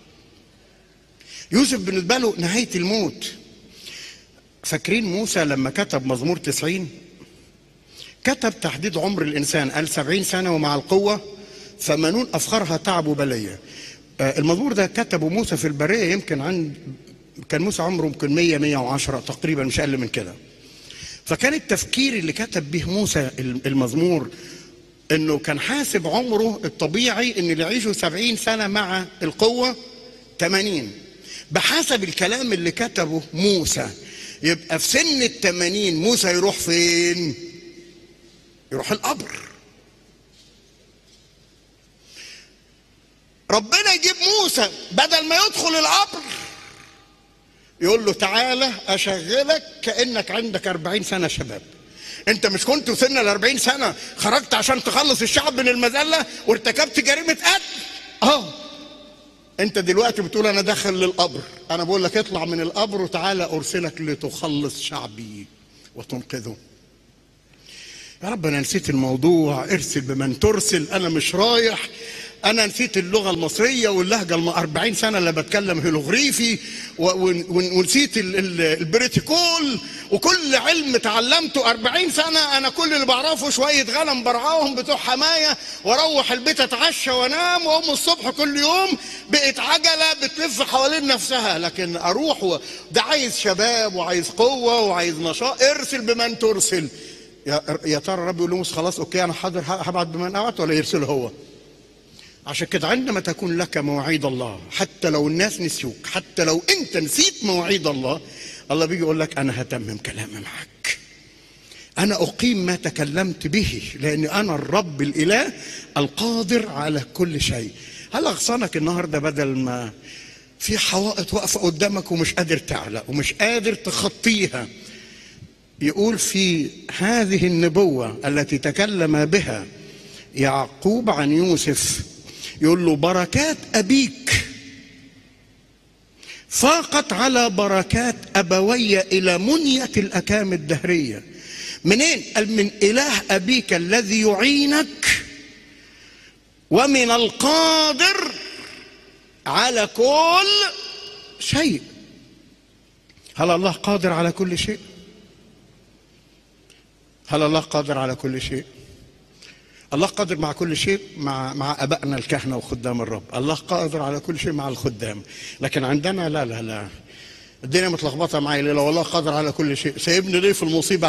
يوسف بالنسبه له نهايه الموت فاكرين موسى لما كتب مزمور 90 كتب تحديد عمر الانسان قال 70 سنه ومع القوه ثمانون افخرها تعب وبليه آه، المزمور ده كتبه موسى في البريه يمكن عند كان موسى عمره يمكن 100 110 تقريبا مش اقل من كده فكان التفكير اللي كتب به موسى المزمور انه كان حاسب عمره الطبيعي ان اللي يعيشه 70 سنه مع القوه 80 بحسب الكلام اللي كتبه موسى يبقى في سن ال 80 موسى يروح فين؟ يروح القبر ربنا يجيب موسى بدل ما يدخل القبر يقول له تعالى اشغلك كانك عندك 40 سنه شباب انت مش كنت سن ال 40 سنه خرجت عشان تخلص الشعب من المذله وارتكبت جريمه قتل اه انت دلوقتي بتقول انا داخل للقبر انا بقول لك اطلع من القبر وتعالى ارسلك لتخلص شعبي وتنقذه يا رب انا نسيت الموضوع ارسل بمن ترسل انا مش رايح انا نسيت اللغه المصريه واللهجه الم 40 سنه اللي بتكلم هيروغليفي و- ون- ون- ونسيت ال- ال- البريتيكول وكل علم اتعلمته 40 سنه انا كل اللي بعرفه شويه غنم برعاهم بتوع حمايه واروح البيت اتعشى وانام واقوم الصبح كل يوم بقت عجله بتلف حوالين نفسها لكن اروح و... ده عايز شباب وعايز قوه وعايز نشاط ارسل بمن ترسل يا يا ترى ربي يقول لهم خلاص اوكي انا حاضر هبعت بمن ابعت ولا يرسله هو عشان كده عندما تكون لك مواعيد الله حتى لو الناس نسيوك حتى لو انت نسيت مواعيد الله الله بيجي يقول لك انا هتمم كلامي معك انا اقيم ما تكلمت به لان انا الرب الاله القادر على كل شيء هل اغصانك النهارده بدل ما في حوائط واقفه قدامك ومش قادر تعلق ومش قادر تخطيها يقول في هذه النبوه التي تكلم بها يعقوب عن يوسف يقول له بركات ابيك فاقت على بركات ابوي الى منيه الاكام الدهريه منين قال من اله ابيك الذي يعينك ومن القادر على كل شيء هل الله قادر على كل شيء هل الله قادر على كل شيء الله قادر مع كل شيء مع مع ابائنا الكهنه وخدام الرب الله قادر على كل شيء مع الخدام لكن عندنا لا لا لا الدنيا متلخبطه معايا ليه لو الله قادر على كل شيء سايبني ليه في المصيبه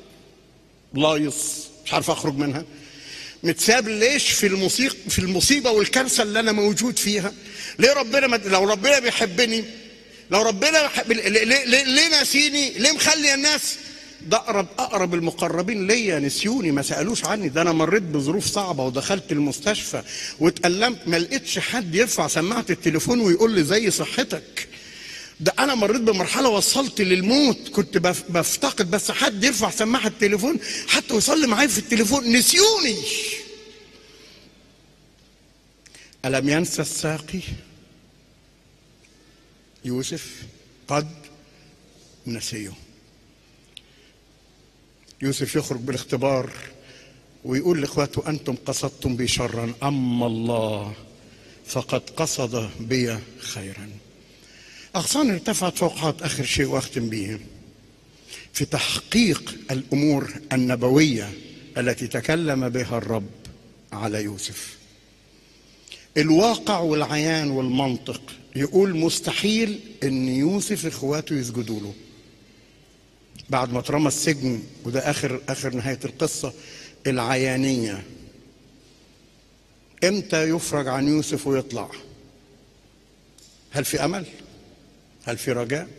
لايص مش عارف اخرج منها متساب ليش في المصيب في المصيبه والكارثه اللي انا موجود فيها ليه ربنا مد... لو ربنا بيحبني لو ربنا بيحب... ليه, ليه, ليه, ليه ناسيني ليه مخلي الناس ده اقرب اقرب المقربين ليا نسيوني ما سالوش عني ده انا مريت بظروف صعبه ودخلت المستشفى واتألمت ما لقيتش حد يرفع سماعه التليفون ويقول لي زي صحتك ده انا مريت بمرحله وصلت للموت كنت بف- بفتقد بس حد يرفع سماعه التليفون حتى يصلي معايا في التليفون نسيوني الم ينسى الساقي يوسف قد نسيه يوسف يخرج بالاختبار ويقول لاخواته انتم قصدتم بي شرا اما الله فقد قصد بي خيرا اغصان ارتفعت فوقات اخر شيء واختم به في تحقيق الامور النبويه التي تكلم بها الرب على يوسف الواقع والعيان والمنطق يقول مستحيل ان يوسف اخواته يسجدوا له بعد ما اترمى السجن وده اخر اخر نهايه القصه العيانيه امتى يفرج عن يوسف ويطلع هل في امل هل في رجاء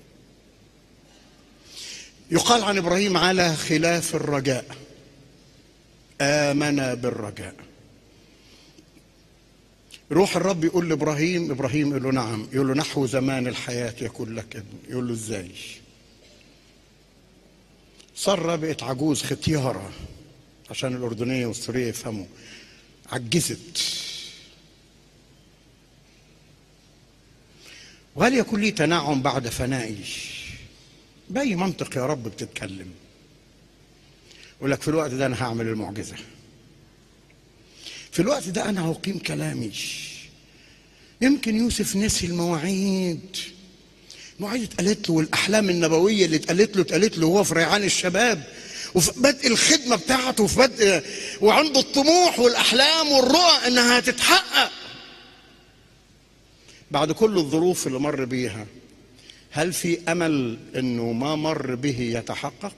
يقال عن ابراهيم على خلاف الرجاء امن بالرجاء روح الرب يقول لابراهيم ابراهيم يقول له نعم يقول له نحو زمان الحياه يكون لك ابن يقول له ازاي سارة بقت عجوز ختيارة عشان الأردنية والسورية يفهموا عجزت وهل يكون لي تنعم بعد فنائي بأي منطق يا رب بتتكلم يقول لك في الوقت ده أنا هعمل المعجزة في الوقت ده أنا هقيم كلامي يمكن يوسف نسي المواعيد مواعيد اتقالت له والاحلام النبويه اللي اتقالت له اتقالت له وهو في ريعان الشباب وفي بدء الخدمه بتاعته وفي بدء وعنده الطموح والاحلام والرؤى انها تتحقق بعد كل الظروف اللي مر بيها هل في امل انه ما مر به يتحقق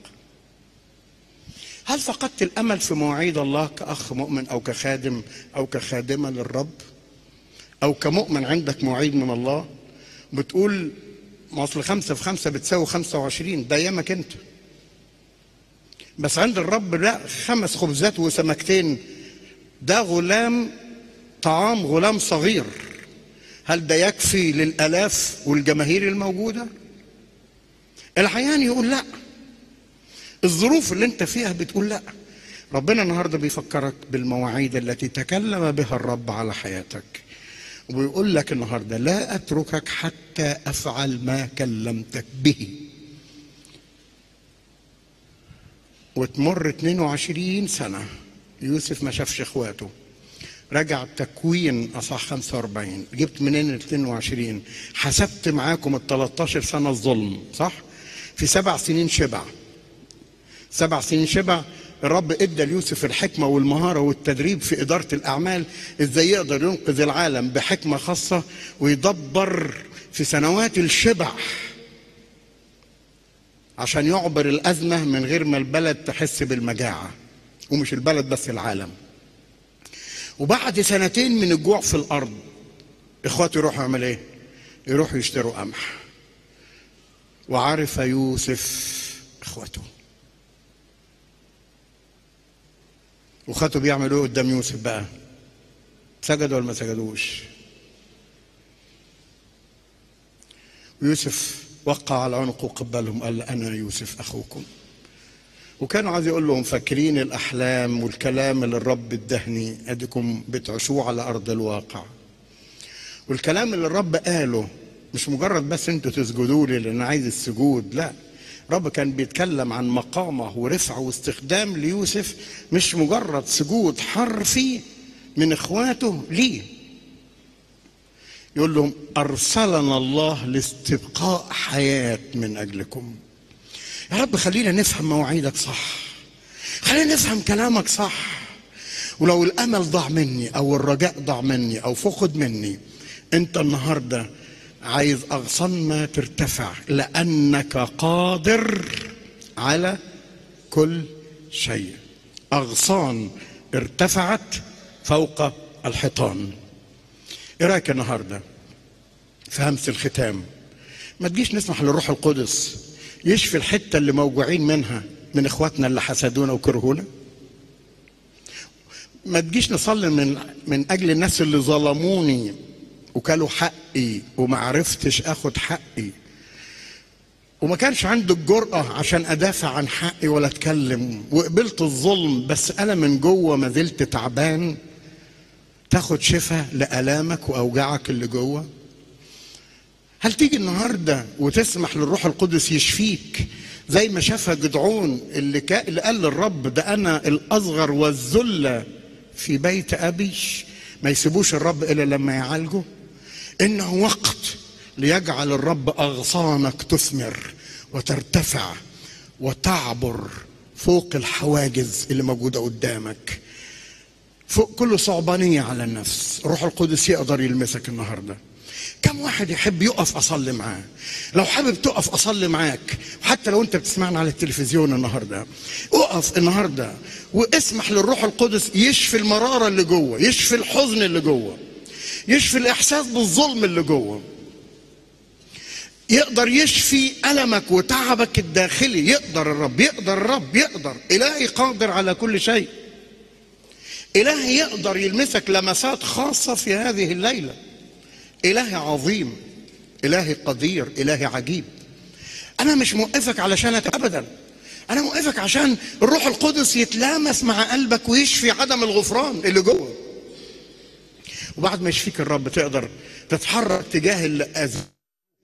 هل فقدت الامل في مواعيد الله كاخ مؤمن او كخادم او كخادمه للرب او كمؤمن عندك مواعيد من الله بتقول ما اصل خمسة في خمسة بتساوي خمسة وعشرين ده ايامك انت بس عند الرب لا خمس خبزات وسمكتين ده غلام طعام غلام صغير هل ده يكفي للآلاف والجماهير الموجودة العيان يقول لا الظروف اللي انت فيها بتقول لا ربنا النهارده بيفكرك بالمواعيد التي تكلم بها الرب على حياتك ويقول لك النهارده لا اتركك حتى افعل ما كلمتك به وتمر 22 سنه يوسف ما شافش اخواته رجع تكوين اصح 45 جبت منين ال 22 حسبت معاكم ال 13 سنه الظلم صح في سبع سنين شبع سبع سنين شبع الرب ادى ليوسف الحكمه والمهاره والتدريب في اداره الاعمال ازاي يقدر ينقذ العالم بحكمه خاصه ويدبر في سنوات الشبع عشان يعبر الازمه من غير ما البلد تحس بالمجاعه ومش البلد بس العالم وبعد سنتين من الجوع في الارض اخواته يروحوا يعمل ايه يروحوا يشتروا قمح وعرف يوسف اخوته واخواته بيعملوا ايه قدام يوسف بقى سجدوا ولا ما سجدوش ويوسف وقع على عنقه وقبلهم قال انا يوسف اخوكم وكان عايز يقول لهم فاكرين الاحلام والكلام اللي الرب ادهني اديكم بتعشوه على ارض الواقع والكلام اللي الرب قاله مش مجرد بس انتوا تسجدوا لي لان عايز السجود لا الرب كان بيتكلم عن مقامه ورفعه واستخدام ليوسف مش مجرد سجود حرفي من اخواته ليه يقول لهم ارسلنا الله لاستبقاء حياه من اجلكم يا رب خلينا نفهم مواعيدك صح خلينا نفهم كلامك صح ولو الامل ضاع مني او الرجاء ضاع مني او فقد مني انت النهارده عايز اغصاننا ترتفع لانك قادر على كل شيء اغصان ارتفعت فوق الحيطان ايه رايك النهارده في همس الختام ما تجيش نسمح للروح القدس يشفي الحته اللي موجوعين منها من اخواتنا اللي حسدونا وكرهونا ما تجيش نصلي من من اجل الناس اللي ظلموني وكلوا حقي وما عرفتش اخد حقي وما كانش عندي الجرأة عشان أدافع عن حقي ولا أتكلم وقبلت الظلم بس أنا من جوه ما زلت تعبان تاخد شفاء لآلامك وأوجاعك اللي جوه هل تيجي النهاردة وتسمح للروح القدس يشفيك زي ما شافها جدعون اللي, كا... اللي قال للرب ده أنا الأصغر والذلة في بيت أبي ما يسيبوش الرب إلا لما يعالجه إنه وقت ليجعل الرب أغصانك تثمر وترتفع وتعبر فوق الحواجز اللي موجودة قدامك فوق كل صعبانية على النفس روح القدس يقدر يلمسك النهاردة كم واحد يحب يقف أصلي معاه لو حابب تقف أصلي معاك وحتى لو أنت بتسمعنا على التلفزيون النهاردة اقف النهاردة واسمح للروح القدس يشفي المرارة اللي جوه يشفي الحزن اللي جوه يشفي الإحساس بالظلم اللي جوه يقدر يشفي ألمك وتعبك الداخلي يقدر الرب يقدر الرب يقدر إلهي قادر على كل شيء إلهي يقدر يلمسك لمسات خاصة في هذه الليلة إلهي عظيم إلهي قدير إلهي عجيب أنا مش موقفك علشان أبدا أنا موقفك عشان الروح القدس يتلامس مع قلبك ويشفي عدم الغفران اللي جوه وبعد ما يشفيك الرب تقدر تتحرك تجاه اللي أذوك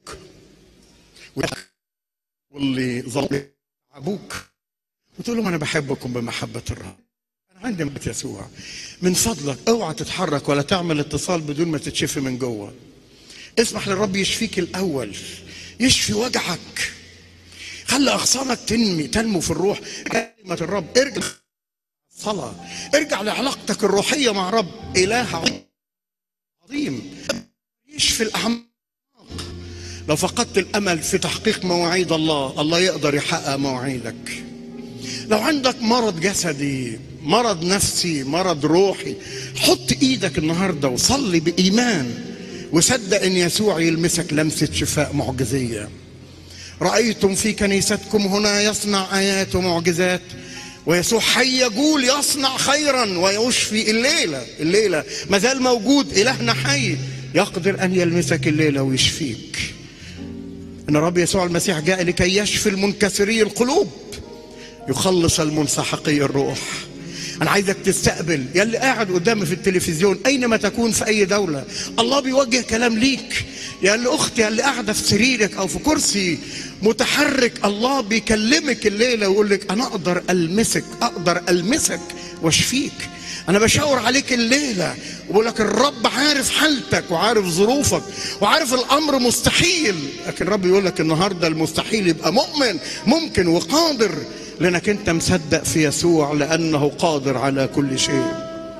واللي ظلم ابوك وتقول لهم انا بحبكم بمحبه الرب انا عندي محبه يسوع من فضلك اوعى تتحرك ولا تعمل اتصال بدون ما تتشفي من جوه اسمح للرب يشفيك الاول يشفي وجعك خلي اغصانك تنمي تنمو في الروح كلمه الرب ارجع الصلاه ارجع لعلاقتك الروحيه مع رب اله عظيم يشفي الاعماق لو فقدت الامل في تحقيق مواعيد الله الله يقدر يحقق مواعيدك لو عندك مرض جسدي مرض نفسي مرض روحي حط ايدك النهارده وصلي بايمان وصدق ان يسوع يلمسك لمسه شفاء معجزيه رايتم في كنيستكم هنا يصنع ايات ومعجزات ويسوع حي يقول يصنع خيرا ويشفي الليله الليله ما زال موجود الهنا حي يقدر ان يلمسك الليله ويشفيك ان الرب يسوع المسيح جاء لكي يشفي المنكسري القلوب يخلص المنسحقي الروح انا عايزك تستقبل يا اللي قاعد قدامي في التلفزيون اينما تكون في اي دوله الله بيوجه كلام ليك يا اللي اختي يا اللي قاعده في سريرك او في كرسي متحرك الله بيكلمك الليله ويقول لك انا اقدر المسك اقدر المسك واشفيك انا بشاور عليك الليله وبقول لك الرب عارف حالتك وعارف ظروفك وعارف الامر مستحيل لكن الرب يقول لك النهارده المستحيل يبقى مؤمن ممكن وقادر لانك انت مصدق في يسوع لانه قادر على كل شيء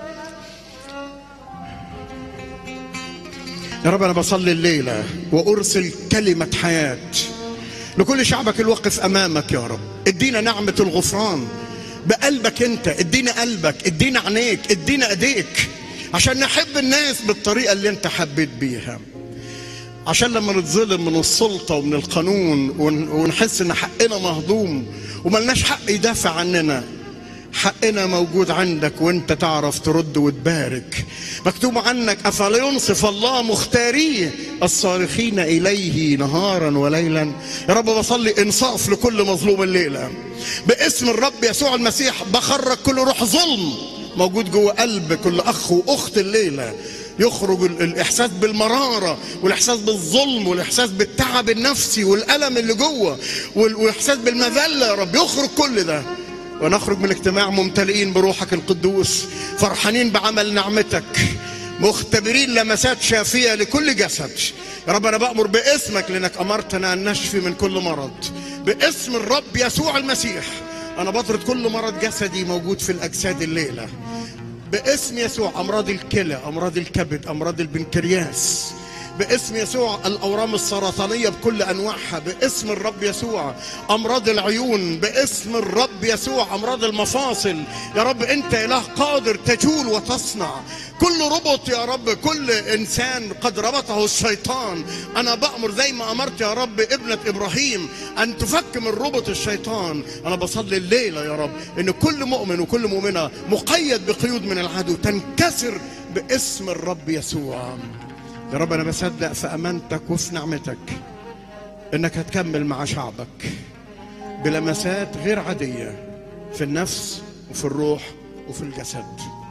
يا رب انا بصلي الليله وارسل كلمه حياه لكل شعبك الواقف امامك يا رب ادينا نعمه الغفران بقلبك انت ادينا قلبك ادينا عينيك ادينا ايديك عشان نحب الناس بالطريقه اللي انت حبيت بيها عشان لما نتظلم من السلطه ومن القانون ون- ونحس ان حقنا مهضوم وملناش حق يدافع عننا حقنا موجود عندك وانت تعرف ترد وتبارك مكتوب عنك افلا ينصف الله مختاريه الصارخين اليه نهارا وليلا يا رب بصلي انصاف لكل مظلوم الليله باسم الرب يسوع المسيح بخرج كل روح ظلم موجود جوه قلب كل اخ واخت الليله يخرج ال- الاحساس بالمراره والاحساس بالظلم والاحساس بالتعب النفسي والالم اللي جوه وال- والاحساس بالمذله يا رب يخرج كل ده ونخرج من الاجتماع ممتلئين بروحك القدوس فرحانين بعمل نعمتك مختبرين لمسات شافيه لكل جسد يا رب انا بامر باسمك لانك امرتنا ان نشفي من كل مرض باسم الرب يسوع المسيح انا بطرد كل مرض جسدي موجود في الاجساد الليله باسم يسوع امراض الكلى امراض الكبد امراض البنكرياس باسم يسوع الاورام السرطانيه بكل انواعها باسم الرب يسوع امراض العيون باسم الرب يسوع امراض المفاصل يا رب انت اله قادر تجول وتصنع كل ربط يا رب كل انسان قد ربطه الشيطان انا بامر زي ما امرت يا رب ابنه ابراهيم ان تفك من ربط الشيطان انا بصلي الليله يا رب ان كل مؤمن وكل مؤمنه مقيد بقيود من العدو تنكسر باسم الرب يسوع يا رب انا بصدق في امانتك وفي نعمتك انك هتكمل مع شعبك بلمسات غير عاديه في النفس وفي الروح وفي الجسد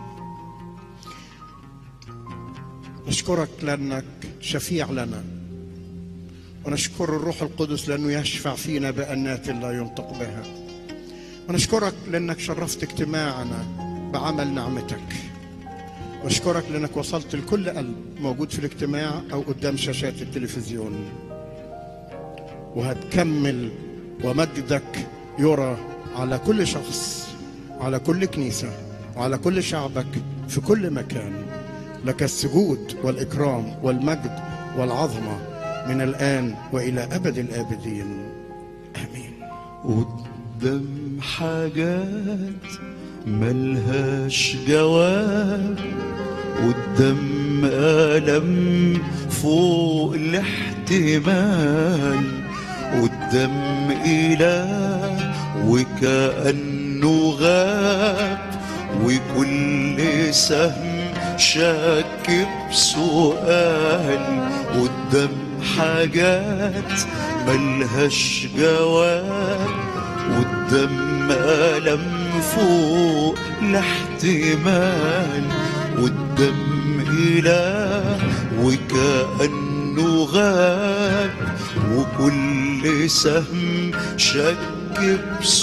نشكرك لانك شفيع لنا ونشكر الروح القدس لانه يشفع فينا بانات لا ينطق بها ونشكرك لانك شرفت اجتماعنا بعمل نعمتك واشكرك لانك وصلت لكل قلب موجود في الاجتماع او قدام شاشات التلفزيون وهتكمل ومجدك يرى على كل شخص على كل كنيسه وعلى كل شعبك في كل مكان لك السجود والاكرام والمجد والعظمه من الان والى ابد الابدين امين قدام حاجات ملهاش جواب قدام ألم فوق الاحتمال قدام إله وكأنه غاب وكل سهم شك بسؤال قدام حاجات ملهاش جواب قدام ألم فوق الاحتمال قدام إله وكأنه غاب وكل سهم شك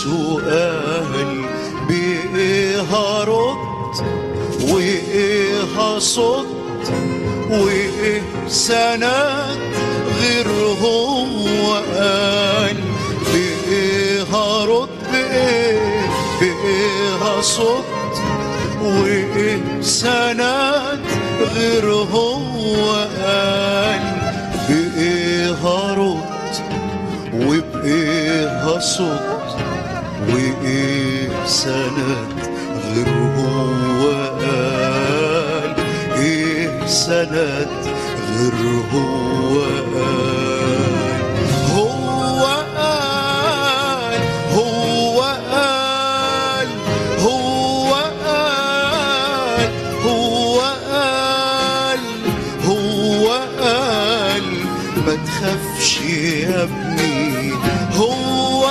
بسؤال بإيه هرد وإيه هصد وإيه سند غير هو قال بإيه هرد بإيه بإيه هصد وإيه سند غير هو قال بإيه هرد وبإيه هصد وإيه سند غير هو قال إيه سند غير هو قال هو قال هو قال هو قال هو قال هو قال ما تخافش يا ابني هو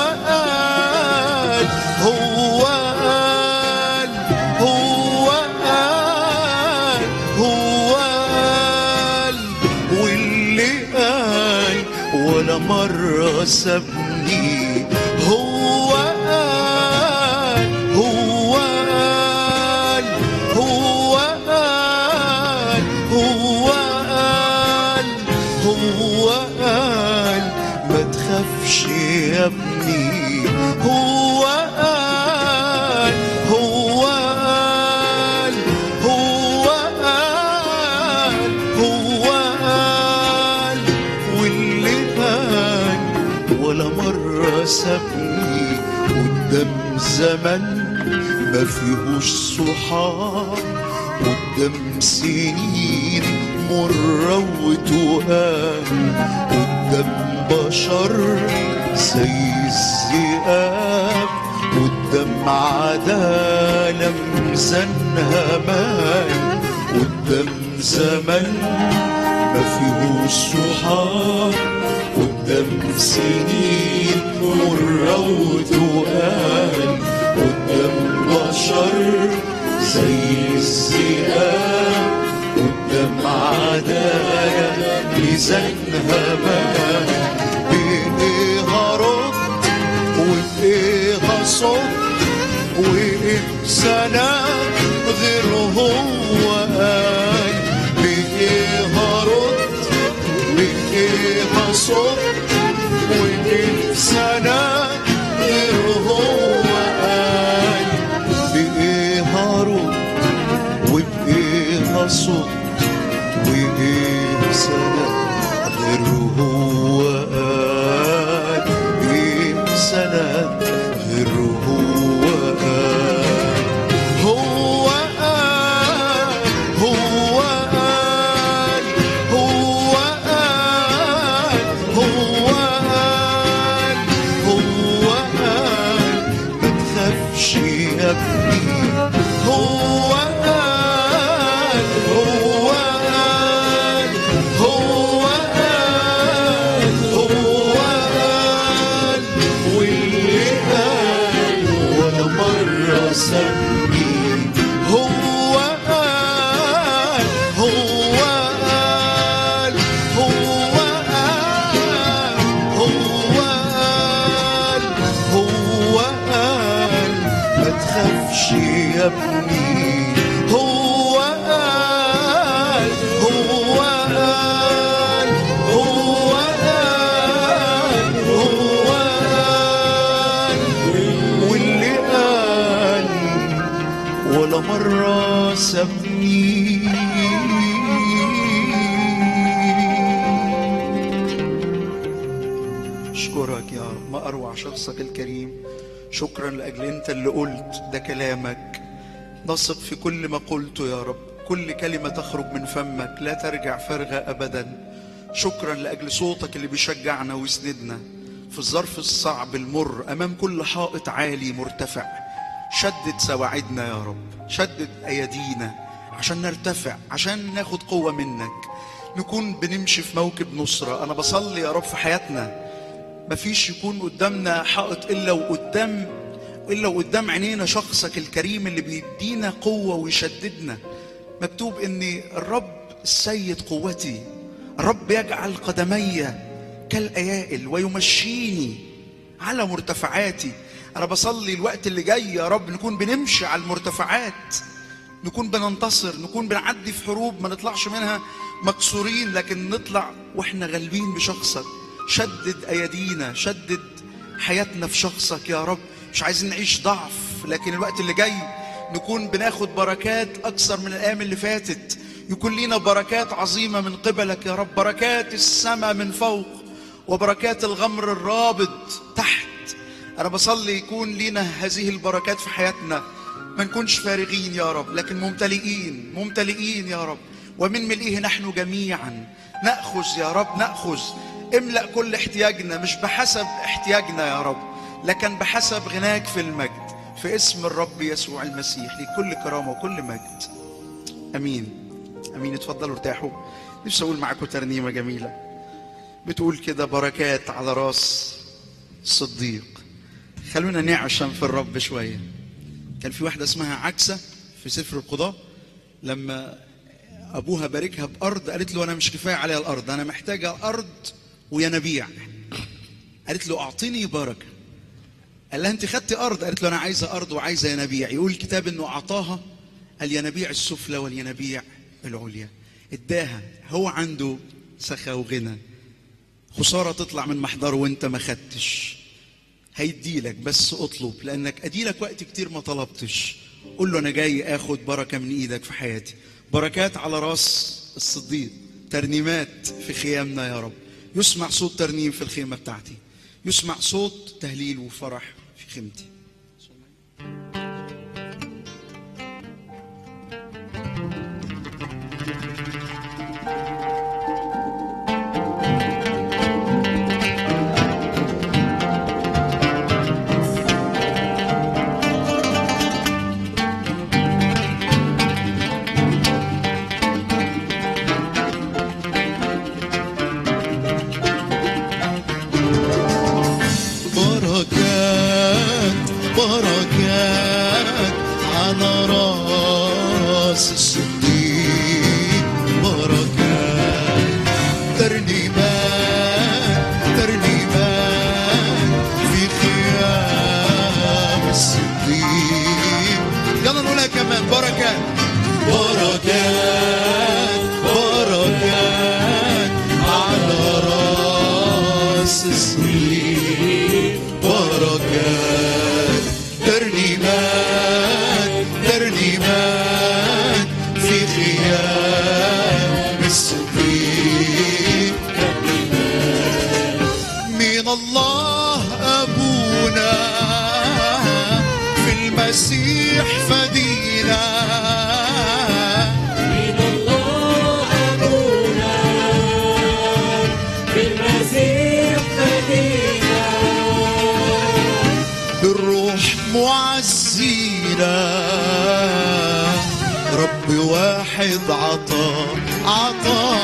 قال هو قال هو قال هو قال واللي قال ولا مرة سابني هو قال هو قال زمن ما فيهوش صحاب قدام سنين مرة وتهان قدام بشر زي الذئاب قدام عدالة ميزانها مان قدام زمن ما فيهوش صحاب قدام سنين مرة وتقال قدام بشر زي الذئاب قدام عدالة ميزانها مان بإيها رد وبإيها صد وإيه سلام غير هو قال بإيها رد بإيها صد وإيه سلام غير هو قال بإيها رد وبإيها صد وإيه سلام غير هو قال إيه سلام غير هو قال هو قال هو قال هو قال هو قال هو قال ما تخافش يا ابني هو قال هو قال هو قال هو قال واللي قال ولا مرة سمي هو قال هو قال هو قال هو قال هو قال ما تخافش يا ابني هو قال هو قال هو قال هو قال واللي قال ولا مرة سابني أشكرك يا رب ما أروع شخصك الكريم شكرا لأجل أنت اللي قلت ده كلامك نثق في كل ما قلته يا رب كل كلمة تخرج من فمك لا ترجع فارغة أبدا شكرا لأجل صوتك اللي بيشجعنا ويسندنا في الظرف الصعب المر أمام كل حائط عالي مرتفع شدد سواعدنا يا رب شدد أيدينا عشان نرتفع عشان ناخد قوة منك نكون بنمشي في موكب نصرة أنا بصلي يا رب في حياتنا مفيش يكون قدامنا حائط الا وقدام الا وقدام عينينا شخصك الكريم اللي بيدينا قوه ويشددنا مكتوب ان الرب السيد قوتي الرب يجعل قدمي كالايائل ويمشيني على مرتفعاتي انا بصلي الوقت اللي جاي يا رب نكون بنمشي على المرتفعات نكون بننتصر نكون بنعدي في حروب ما نطلعش منها مكسورين لكن نطلع واحنا غالبين بشخصك شدد ايادينا شدد حياتنا في شخصك يا رب مش عايزين نعيش ضعف لكن الوقت اللي جاي نكون بناخد بركات اكثر من الايام اللي فاتت يكون لينا بركات عظيمه من قبلك يا رب بركات السماء من فوق وبركات الغمر الرابض تحت انا بصلي يكون لينا هذه البركات في حياتنا ما نكونش فارغين يا رب لكن ممتلئين ممتلئين يا رب ومن ملئه نحن جميعا ناخذ يا رب ناخذ املا كل احتياجنا مش بحسب احتياجنا يا رب لكن بحسب غناك في المجد في اسم الرب يسوع المسيح لكل كرامه وكل مجد امين امين اتفضلوا ارتاحوا نفسي اقول معاكم ترنيمه جميله بتقول كده بركات على راس الصديق خلونا نعشم في الرب شويه كان في واحده اسمها عكسه في سفر القضاء لما ابوها باركها بارض قالت له انا مش كفايه عليها الارض انا محتاجه ارض وينابيع قالت له اعطيني بركه قال لها انت خدتي ارض قالت له انا عايزه ارض وعايزه ينابيع يقول الكتاب انه اعطاها الينابيع السفلى والينابيع العليا اداها هو عنده سخاء وغنى خساره تطلع من محضره وانت ما خدتش هيديلك بس اطلب لانك اديلك وقت كتير ما طلبتش قول له انا جاي اخد بركه من ايدك في حياتي بركات على راس الصديق ترنيمات في خيامنا يا رب يسمع صوت ترنيم في الخيمه بتاعتي يسمع صوت تهليل وفرح في خيمتي على راس الصديق بركات ترنيمات ترنيمات في خيام الصديق يلا نقولها كمان بركات بركات بركات على راس الصديق بركات ترنيمات ترنيمات في خيام الصديق من الله أبونا في المسيح فدينا من الله أبونا بالمسيح فدينا بالروح معزينا رب واحد عطا عطا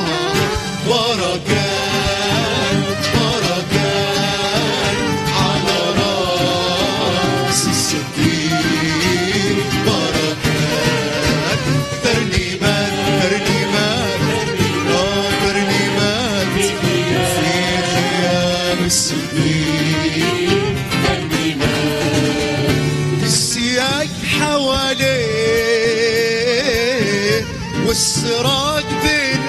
بركات بركات على راس الصديق بركات ترنيمات ترنيمات آه، ترنيمات في خيام الصديق السياج حواليه والسراج بين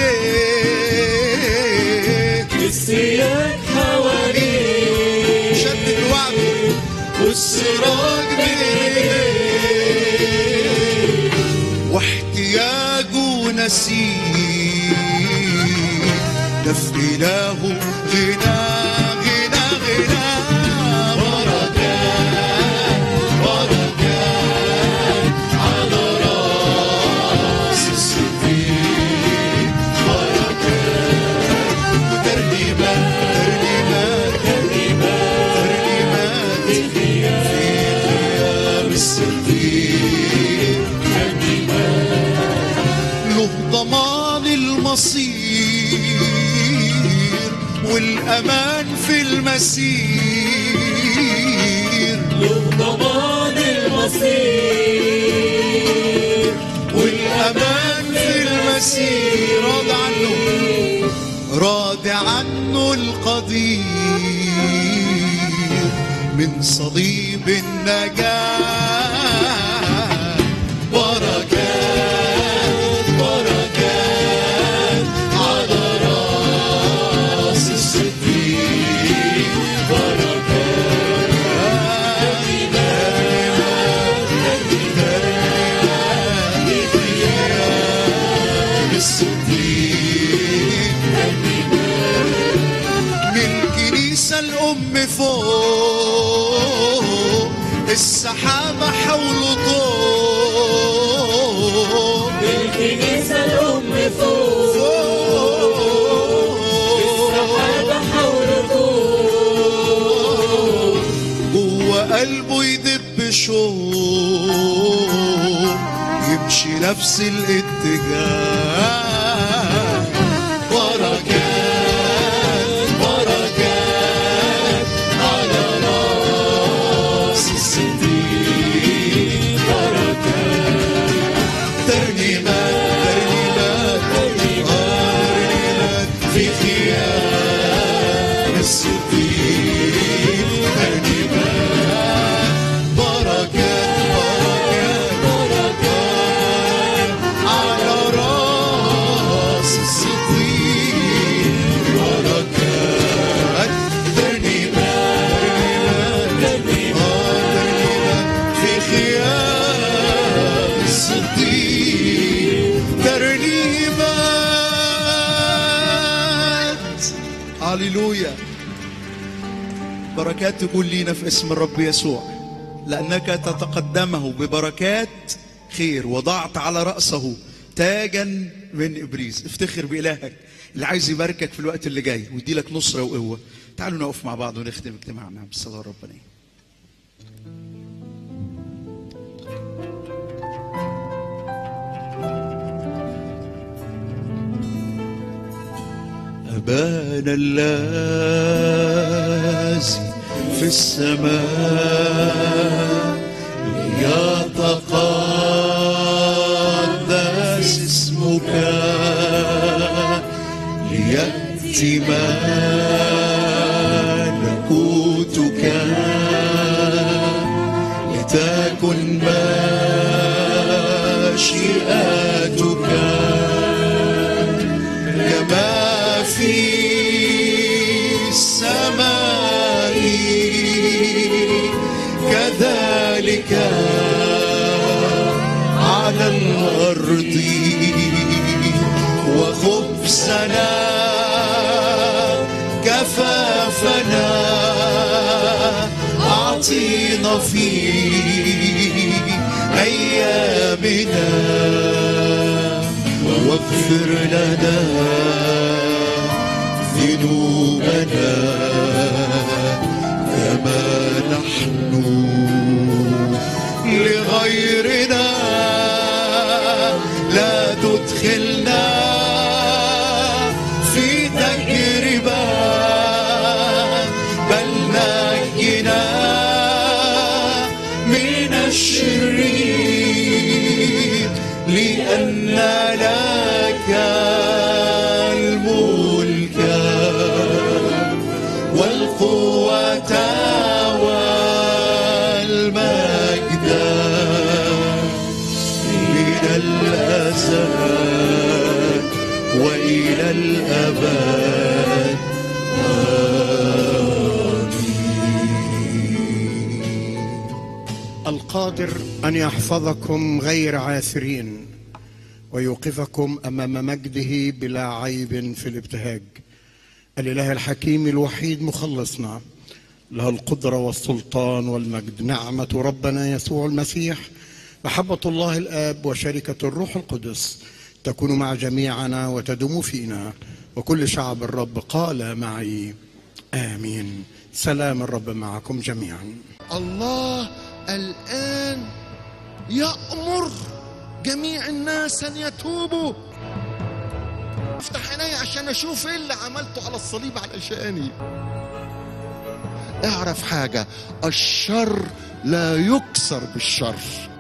ايديه السياج حواليه شدد وعده والسراج بين ايديه واحتياجه نسيم ده في إله غنى غنى غنى بركات بركات على راس الصديق بركات وترنيمات ترنيمات ترنيمات في خيام الصديق له ضمان المصير والأمان في المسير له ضمان المصير والأمان في المسير راضي عنه راضي عنه القدير من صليب النجاة بركات بركات على راس الصديق بركات الصديق من كنيسة الأم فوق السحابة حوله ضوء الكنيسة الأم فوق السحابة حول طول جوه قلبه يدب شوق يمشي نفس الاتجاه بركات بركات على راس الصديق بركات ترنيمات ترنيمات ترنيمات في خيام الصديق ترنيمات بركات بركات على راس الصديق بركات ترنيمات ترنيمات في خيام الصديق ترنيمات هللويا بركات تقول لينا في اسم الرب يسوع لأنك تتقدمه ببركات خير وضعت على رأسه تاجا من إبريز افتخر بإلهك اللي عايز يباركك في الوقت اللي جاي ويدي لك نصرة وقوة تعالوا نقف مع بعض ونختم اجتماعنا بالصلاة الربانية أبانا الذي في السماء يتقدس يأتي ملكوتك لتكن مشيئتك كما في السماء كذلك على الأرض وخبزنا كفافنا أعطينا في أيامنا واغفر لنا ذنوبنا كما نحن لغيرنا لا تدخلنا في تجربة بل نجنا من الشرير لأن لك الملك والقوة والمجد من الأزل وإلى الأبد القادر ان يحفظكم غير عاثرين ويوقفكم امام مجده بلا عيب في الابتهاج الاله الحكيم الوحيد مخلصنا له القدره والسلطان والمجد نعمه ربنا يسوع المسيح محبه الله الاب وشركه الروح القدس تكون مع جميعنا وتدوم فينا وكل شعب الرب قال معي امين سلام الرب معكم جميعا الله الآن يأمر جميع الناس أن يتوبوا افتح عيني عشان أشوف إيه اللي عملته على الصليب علشاني اعرف حاجة الشر لا يكسر بالشر